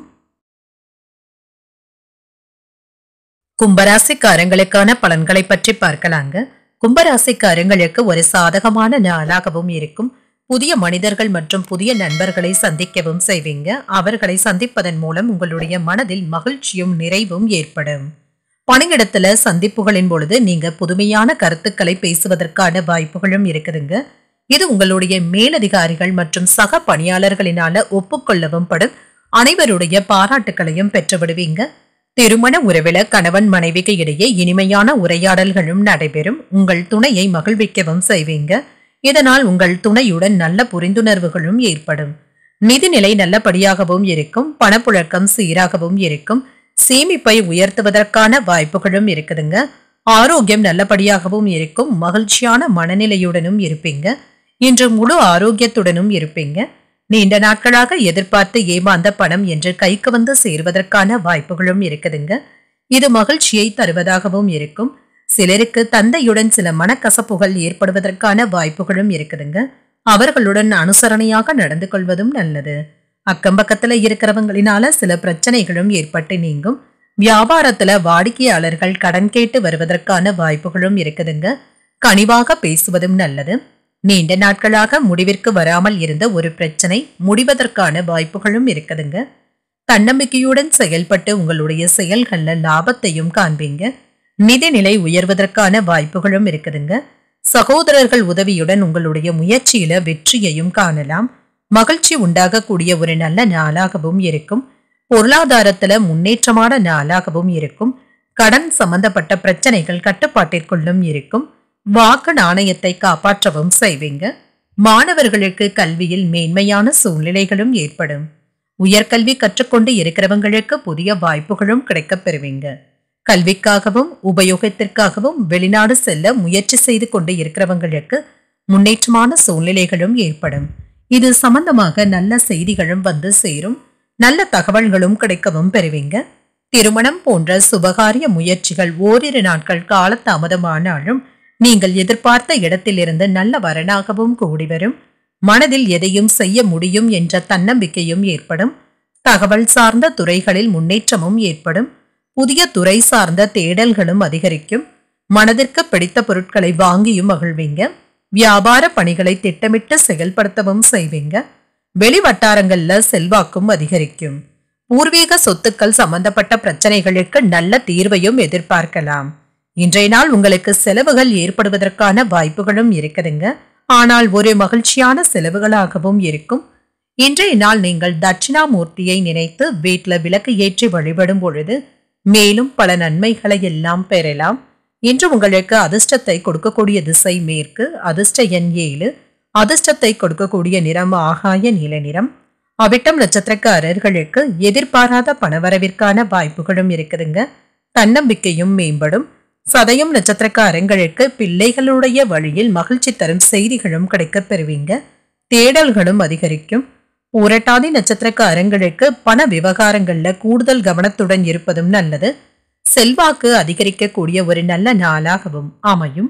கும்பராசிக்காரங்களுக்கான பலன்களை பற்றி பார்க்கலாங்க கும்பராசிக்காரங்களுக்கு ஒரு சாதகமான நாளாகவும் இருக்கும் புதிய மனிதர்கள் மற்றும் புதிய நண்பர்களை சந்திக்கவும் செய்வீங்க அவர்களை சந்திப்பதன் மூலம் உங்களுடைய மனதில் மகிழ்ச்சியும் நிறைவும் ஏற்படும் பணியிடத்துல சந்திப்புகளின் பொழுது நீங்க புதுமையான கருத்துக்களை பேசுவதற்கான வாய்ப்புகளும் இருக்குதுங்க இது உங்களுடைய மேலதிகாரிகள் மற்றும் சக பணியாளர்களினால ஒப்புக்கொள்ளவும் படும் அனைவருடைய பாராட்டுக்களையும் பெற்று விடுவீங்க திருமண உறவில கணவன் மனைவிக்கு இடையே இனிமையான உரையாடல்களும் நடைபெறும் உங்கள் துணையை மகிழ்விக்கவும் செய்வீங்க இதனால் உங்கள் துணையுடன் நல்ல புரிந்துணர்வுகளும் ஏற்படும் நிதிநிலை நல்லபடியாகவும் இருக்கும் பணப்புழக்கம் சீராகவும் இருக்கும் சேமிப்பை உயர்த்துவதற்கான வாய்ப்புகளும் இருக்குதுங்க ஆரோக்கியம் நல்லபடியாகவும் இருக்கும் மகிழ்ச்சியான மனநிலையுடனும் இருப்பீங்க இன்று முழு ஆரோக்கியத்துடனும் இருப்பீங்க நீண்ட நாட்களாக எதிர்பார்த்து ஏமாந்த பணம் என்று கைக்கு வந்து சேர்வதற்கான வாய்ப்புகளும் இருக்குதுங்க இது மகிழ்ச்சியை தருவதாகவும் இருக்கும் சிலருக்கு தந்தையுடன் சில மனக்கசப்புகள் ஏற்படுவதற்கான வாய்ப்புகளும் இருக்குதுங்க அவர்களுடன் அனுசரணையாக நடந்து கொள்வதும் நல்லது அக்கம் பக்கத்துல இருக்கிறவங்களினால சில பிரச்சனைகளும் ஏற்பட்டு நீங்கும் வியாபாரத்துல வாடிக்கையாளர்கள் கடன் கேட்டு வருவதற்கான வாய்ப்புகளும் இருக்குதுங்க கனிவாக பேசுவதும் நல்லது நீண்ட நாட்களாக முடிவிற்கு வராமல் இருந்த ஒரு பிரச்சனை முடிவதற்கான வாய்ப்புகளும் இருக்குதுங்க தன்னம்பிக்கையுடன் செயல்பட்டு உங்களுடைய செயல்கள்ல லாபத்தையும் காண்பீங்க நிதிநிலை உயர்வதற்கான வாய்ப்புகளும் இருக்குதுங்க சகோதரர்கள் உதவியுடன் உங்களுடைய முயற்சியில வெற்றியையும் காணலாம் மகிழ்ச்சி உண்டாகக்கூடிய ஒரு நல்ல நாளாகவும் இருக்கும் பொருளாதாரத்துல முன்னேற்றமான நாளாகவும் இருக்கும் கடன் சம்பந்தப்பட்ட பிரச்சனைகள் கட்டுப்பாட்டிற்குள்ளும் இருக்கும் வாக்கு நாணயத்தை காப்பாற்றவும் செய்வீங்க மாணவர்களுக்கு கல்வியில் மேன்மையான சூழ்நிலைகளும் ஏற்படும் உயர்கல்வி கற்றுக்கொண்டு இருக்கிறவங்களுக்கு புதிய வாய்ப்புகளும் கிடைக்கப் பெறுவீங்க கல்விக்காகவும் உபயோகத்திற்காகவும் வெளிநாடு செல்ல முயற்சி செய்து கொண்டு இருக்கிறவங்களுக்கு முன்னேற்றமான சூழ்நிலைகளும் ஏற்படும் இது சம்பந்தமாக நல்ல செய்திகளும் வந்து சேரும் நல்ல தகவல்களும் கிடைக்கவும் பெறுவீங்க திருமணம் போன்ற சுபகாரிய முயற்சிகள் ஓரிரு நாட்கள் காலதாமதமானாலும் நீங்கள் எதிர்பார்த்த இடத்திலிருந்து நல்ல வரனாகவும் கூடி வரும் மனதில் எதையும் செய்ய முடியும் என்ற தன்னம்பிக்கையும் ஏற்படும் தகவல் சார்ந்த துறைகளில் முன்னேற்றமும் ஏற்படும் புதிய துறை சார்ந்த தேடல்களும் அதிகரிக்கும் மனதிற்கு பிடித்த பொருட்களை வாங்கியும் மகிழ்வீங்க வியாபார பணிகளை திட்டமிட்டு செயல்படுத்தவும் செய்வீங்க வெளி வட்டாரங்கள்ல செல்வாக்கும் அதிகரிக்கும் பூர்வீக சொத்துக்கள் சம்பந்தப்பட்ட பிரச்சனைகளுக்கு நல்ல தீர்வையும் எதிர்பார்க்கலாம் இன்றைய நாள் உங்களுக்கு செலவுகள் ஏற்படுவதற்கான வாய்ப்புகளும் இருக்குதுங்க ஆனால் ஒரு மகிழ்ச்சியான செலவுகளாகவும் இருக்கும் இன்றைய நாள் நீங்கள் தட்சிணாமூர்த்தியை நினைத்து வீட்ல விளக்கு ஏற்றி வழிபடும் பொழுது மேலும் பல நன்மைகளை எல்லாம் பெறலாம் இன்று உங்களுக்கு அதிர்ஷ்டத்தை கொடுக்கக்கூடிய திசை மேற்கு அதிர்ஷ்ட எண் ஏழு அதிர்ஷ்டத்தை கொடுக்கக்கூடிய நிறம் ஆகாய நீல நிறம் அவிட்டம் நட்சத்திரக்காரர்களுக்கு எதிர்பாராத பணவரவிற்கான வாய்ப்புகளும் இருக்குதுங்க தன்னம்பிக்கையும் மேம்படும் சதயம் நட்சத்திரக்காரங்களுக்கு பிள்ளைகளுடைய வழியில் மகிழ்ச்சி தரும் செய்திகளும் கிடைக்கப் பெறுவீங்க தேடல்களும் அதிகரிக்கும் பூரட்டாதி நட்சத்திரக்காரங்களுக்கு பண விவகாரங்கள்ல கூடுதல் கவனத்துடன் இருப்பதும் நல்லது செல்வாக்கு அதிகரிக்கக்கூடிய ஒரு நல்ல நாளாகவும் அமையும்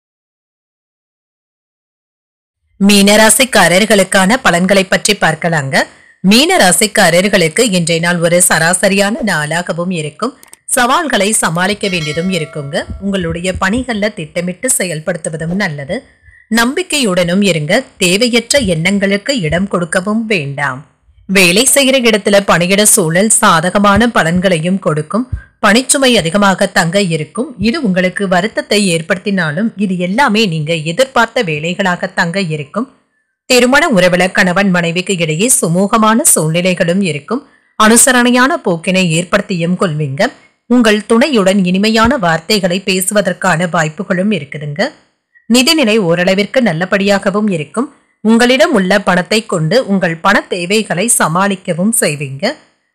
மீனராசிக்காரர்களுக்கான பலன்களை பற்றி பார்க்கலாங்க மீனராசிக்காரர்களுக்கு இன்றைய நாள் ஒரு சராசரியான நாளாகவும் இருக்கும் சவால்களை சமாளிக்க வேண்டியதும் இருக்குங்க உங்களுடைய பணிகள்ல திட்டமிட்டு செயல்படுத்துவதும் நல்லது நம்பிக்கையுடனும் இருங்க தேவையற்ற எண்ணங்களுக்கு இடம் கொடுக்கவும் வேண்டாம் வேலை செய்கிற இடத்துல பணியிட சூழல் சாதகமான பலன்களையும் கொடுக்கும் பணிச்சுமை அதிகமாக தங்க இருக்கும் இது உங்களுக்கு வருத்தத்தை ஏற்படுத்தினாலும் இது எல்லாமே நீங்க எதிர்பார்த்த வேலைகளாக தங்க இருக்கும் திருமண உறவுல கணவன் மனைவிக்கு இடையே சுமூகமான சூழ்நிலைகளும் இருக்கும் அனுசரணையான போக்கினை ஏற்படுத்தியும் கொள்வீங்க உங்கள் துணையுடன் இனிமையான வார்த்தைகளை பேசுவதற்கான வாய்ப்புகளும் இருக்குதுங்க நிதிநிலை ஓரளவிற்கு நல்லபடியாகவும் இருக்கும் உங்களிடம் உள்ள பணத்தை கொண்டு உங்கள் பண தேவைகளை சமாளிக்கவும் செய்வீங்க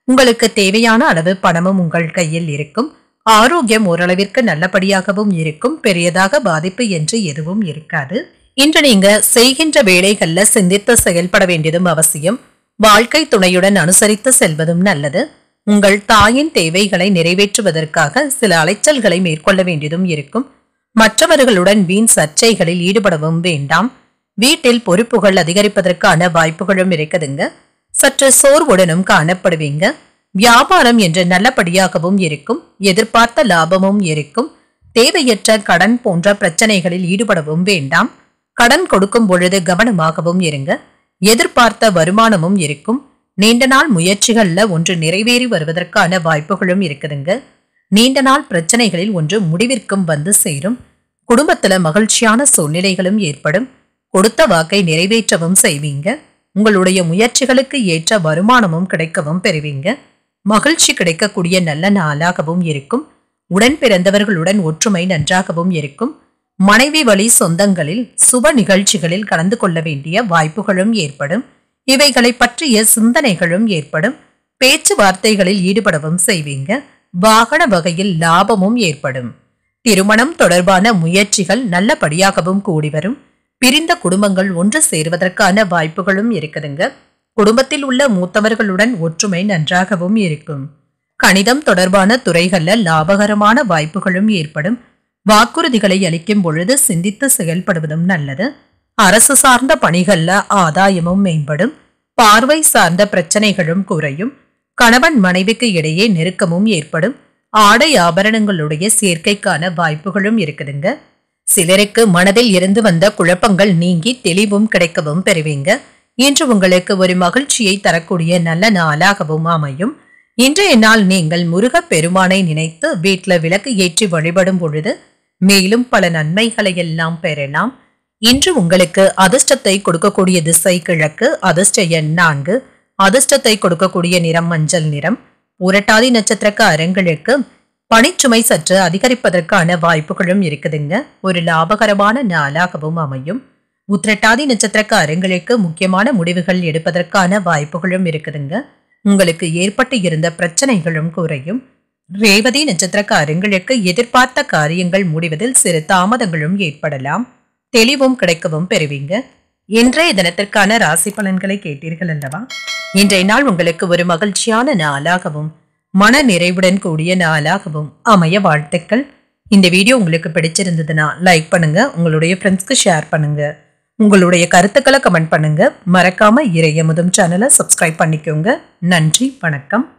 உங்களுக்கு தேவையான அளவு பணமும் உங்கள் கையில் இருக்கும் ஆரோக்கியம் ஓரளவிற்கு நல்லபடியாகவும் இருக்கும் பெரியதாக பாதிப்பு என்று எதுவும் இருக்காது இன்று நீங்க செய்கின்ற வேலைகள்ல சிந்தித்து செயல்பட வேண்டியதும் அவசியம் வாழ்க்கை துணையுடன் அனுசரித்து செல்வதும் நல்லது உங்கள் தாயின் தேவைகளை நிறைவேற்றுவதற்காக சில அலைச்சல்களை மேற்கொள்ள வேண்டியதும் இருக்கும் மற்றவர்களுடன் வீண் சர்ச்சைகளில் ஈடுபடவும் வேண்டாம் வீட்டில் பொறுப்புகள் அதிகரிப்பதற்கான வாய்ப்புகளும் இருக்குதுங்க சற்று சோர்வுடனும் காணப்படுவீங்க வியாபாரம் என்று நல்லபடியாகவும் இருக்கும் எதிர்பார்த்த லாபமும் இருக்கும் தேவையற்ற கடன் போன்ற பிரச்சனைகளில் ஈடுபடவும் வேண்டாம் கடன் கொடுக்கும் பொழுது கவனமாகவும் இருங்க எதிர்பார்த்த வருமானமும் இருக்கும் நீண்ட நாள் முயற்சிகள்ல ஒன்று நிறைவேறி வருவதற்கான வாய்ப்புகளும் இருக்குதுங்க நீண்ட நாள் பிரச்சனைகளில் ஒன்று முடிவிற்கும் வந்து சேரும் குடும்பத்துல மகிழ்ச்சியான சூழ்நிலைகளும் ஏற்படும் கொடுத்த வாக்கை நிறைவேற்றவும் செய்வீங்க உங்களுடைய முயற்சிகளுக்கு ஏற்ற வருமானமும் கிடைக்கவும் பெறுவீங்க மகிழ்ச்சி கிடைக்கக்கூடிய நல்ல நாளாகவும் இருக்கும் உடன் பிறந்தவர்களுடன் ஒற்றுமை நன்றாகவும் இருக்கும் மனைவி வழி சொந்தங்களில் சுப நிகழ்ச்சிகளில் கலந்து கொள்ள வேண்டிய வாய்ப்புகளும் ஏற்படும் இவைகளை பற்றிய சிந்தனைகளும் ஏற்படும் பேச்சுவார்த்தைகளில் ஈடுபடவும் செய்வீங்க வாகன வகையில் லாபமும் ஏற்படும் திருமணம் தொடர்பான முயற்சிகள் நல்லபடியாகவும் கூடி வரும் பிரிந்த குடும்பங்கள் ஒன்று சேர்வதற்கான வாய்ப்புகளும் இருக்குதுங்க குடும்பத்தில் உள்ள மூத்தவர்களுடன் ஒற்றுமை நன்றாகவும் இருக்கும் கணிதம் தொடர்பான துறைகள்ல லாபகரமான வாய்ப்புகளும் ஏற்படும் வாக்குறுதிகளை அளிக்கும் பொழுது சிந்தித்து செயல்படுவதும் நல்லது அரசு சார்ந்த பணிகள்ல ஆதாயமும் மேம்படும் பார்வை சார்ந்த பிரச்சனைகளும் குறையும் கணவன் மனைவிக்கு இடையே நெருக்கமும் ஏற்படும் ஆடை ஆபரணங்களுடைய சேர்க்கைக்கான வாய்ப்புகளும் இருக்குதுங்க சிலருக்கு மனதில் இருந்து வந்த குழப்பங்கள் நீங்கி தெளிவும் கிடைக்கவும் பெறுவீங்க இன்று உங்களுக்கு ஒரு மகிழ்ச்சியை தரக்கூடிய நல்ல நாளாகவும் அமையும் இன்றைய நாள் நீங்கள் முருகப் பெருமானை நினைத்து வீட்ல விளக்கு ஏற்றி வழிபடும் பொழுது மேலும் பல நன்மைகளை எல்லாம் பெறலாம் இன்று உங்களுக்கு அதிர்ஷ்டத்தை கொடுக்கக்கூடிய திசை கிழக்கு அதிர்ஷ்ட எண் நான்கு அதிர்ஷ்டத்தை கொடுக்கக்கூடிய நிறம் மஞ்சள் நிறம் புரட்டாதி நட்சத்திரக்காரங்களுக்கு பணிச்சுமை சற்று அதிகரிப்பதற்கான வாய்ப்புகளும் இருக்குதுங்க ஒரு லாபகரமான நாளாகவும் அமையும் உத்திரட்டாதி நட்சத்திரக்காரங்களுக்கு முக்கியமான முடிவுகள் எடுப்பதற்கான வாய்ப்புகளும் இருக்குதுங்க உங்களுக்கு ஏற்பட்டு இருந்த பிரச்சனைகளும் குறையும் ரேவதி நட்சத்திரக்காரங்களுக்கு எதிர்பார்த்த காரியங்கள் முடிவதில் சிறு தாமதங்களும் ஏற்படலாம் தெளிவும் கிடைக்கவும் பெறுவீங்க இன்றைய தினத்திற்கான ராசி பலன்களை கேட்டீர்கள் அல்லவா இன்றைய நாள் உங்களுக்கு ஒரு மகிழ்ச்சியான நாளாகவும் மன நிறைவுடன் கூடிய நாளாகவும் அமைய வாழ்த்துக்கள் இந்த வீடியோ உங்களுக்கு பிடிச்சிருந்ததுன்னா லைக் பண்ணுங்க உங்களுடைய ஃப்ரெண்ட்ஸ்க்கு ஷேர் பண்ணுங்க உங்களுடைய கருத்துக்களை கமெண்ட் பண்ணுங்க மறக்காம இறையமுதும் சேனலை சப்ஸ்கிரைப் பண்ணிக்கோங்க நன்றி வணக்கம்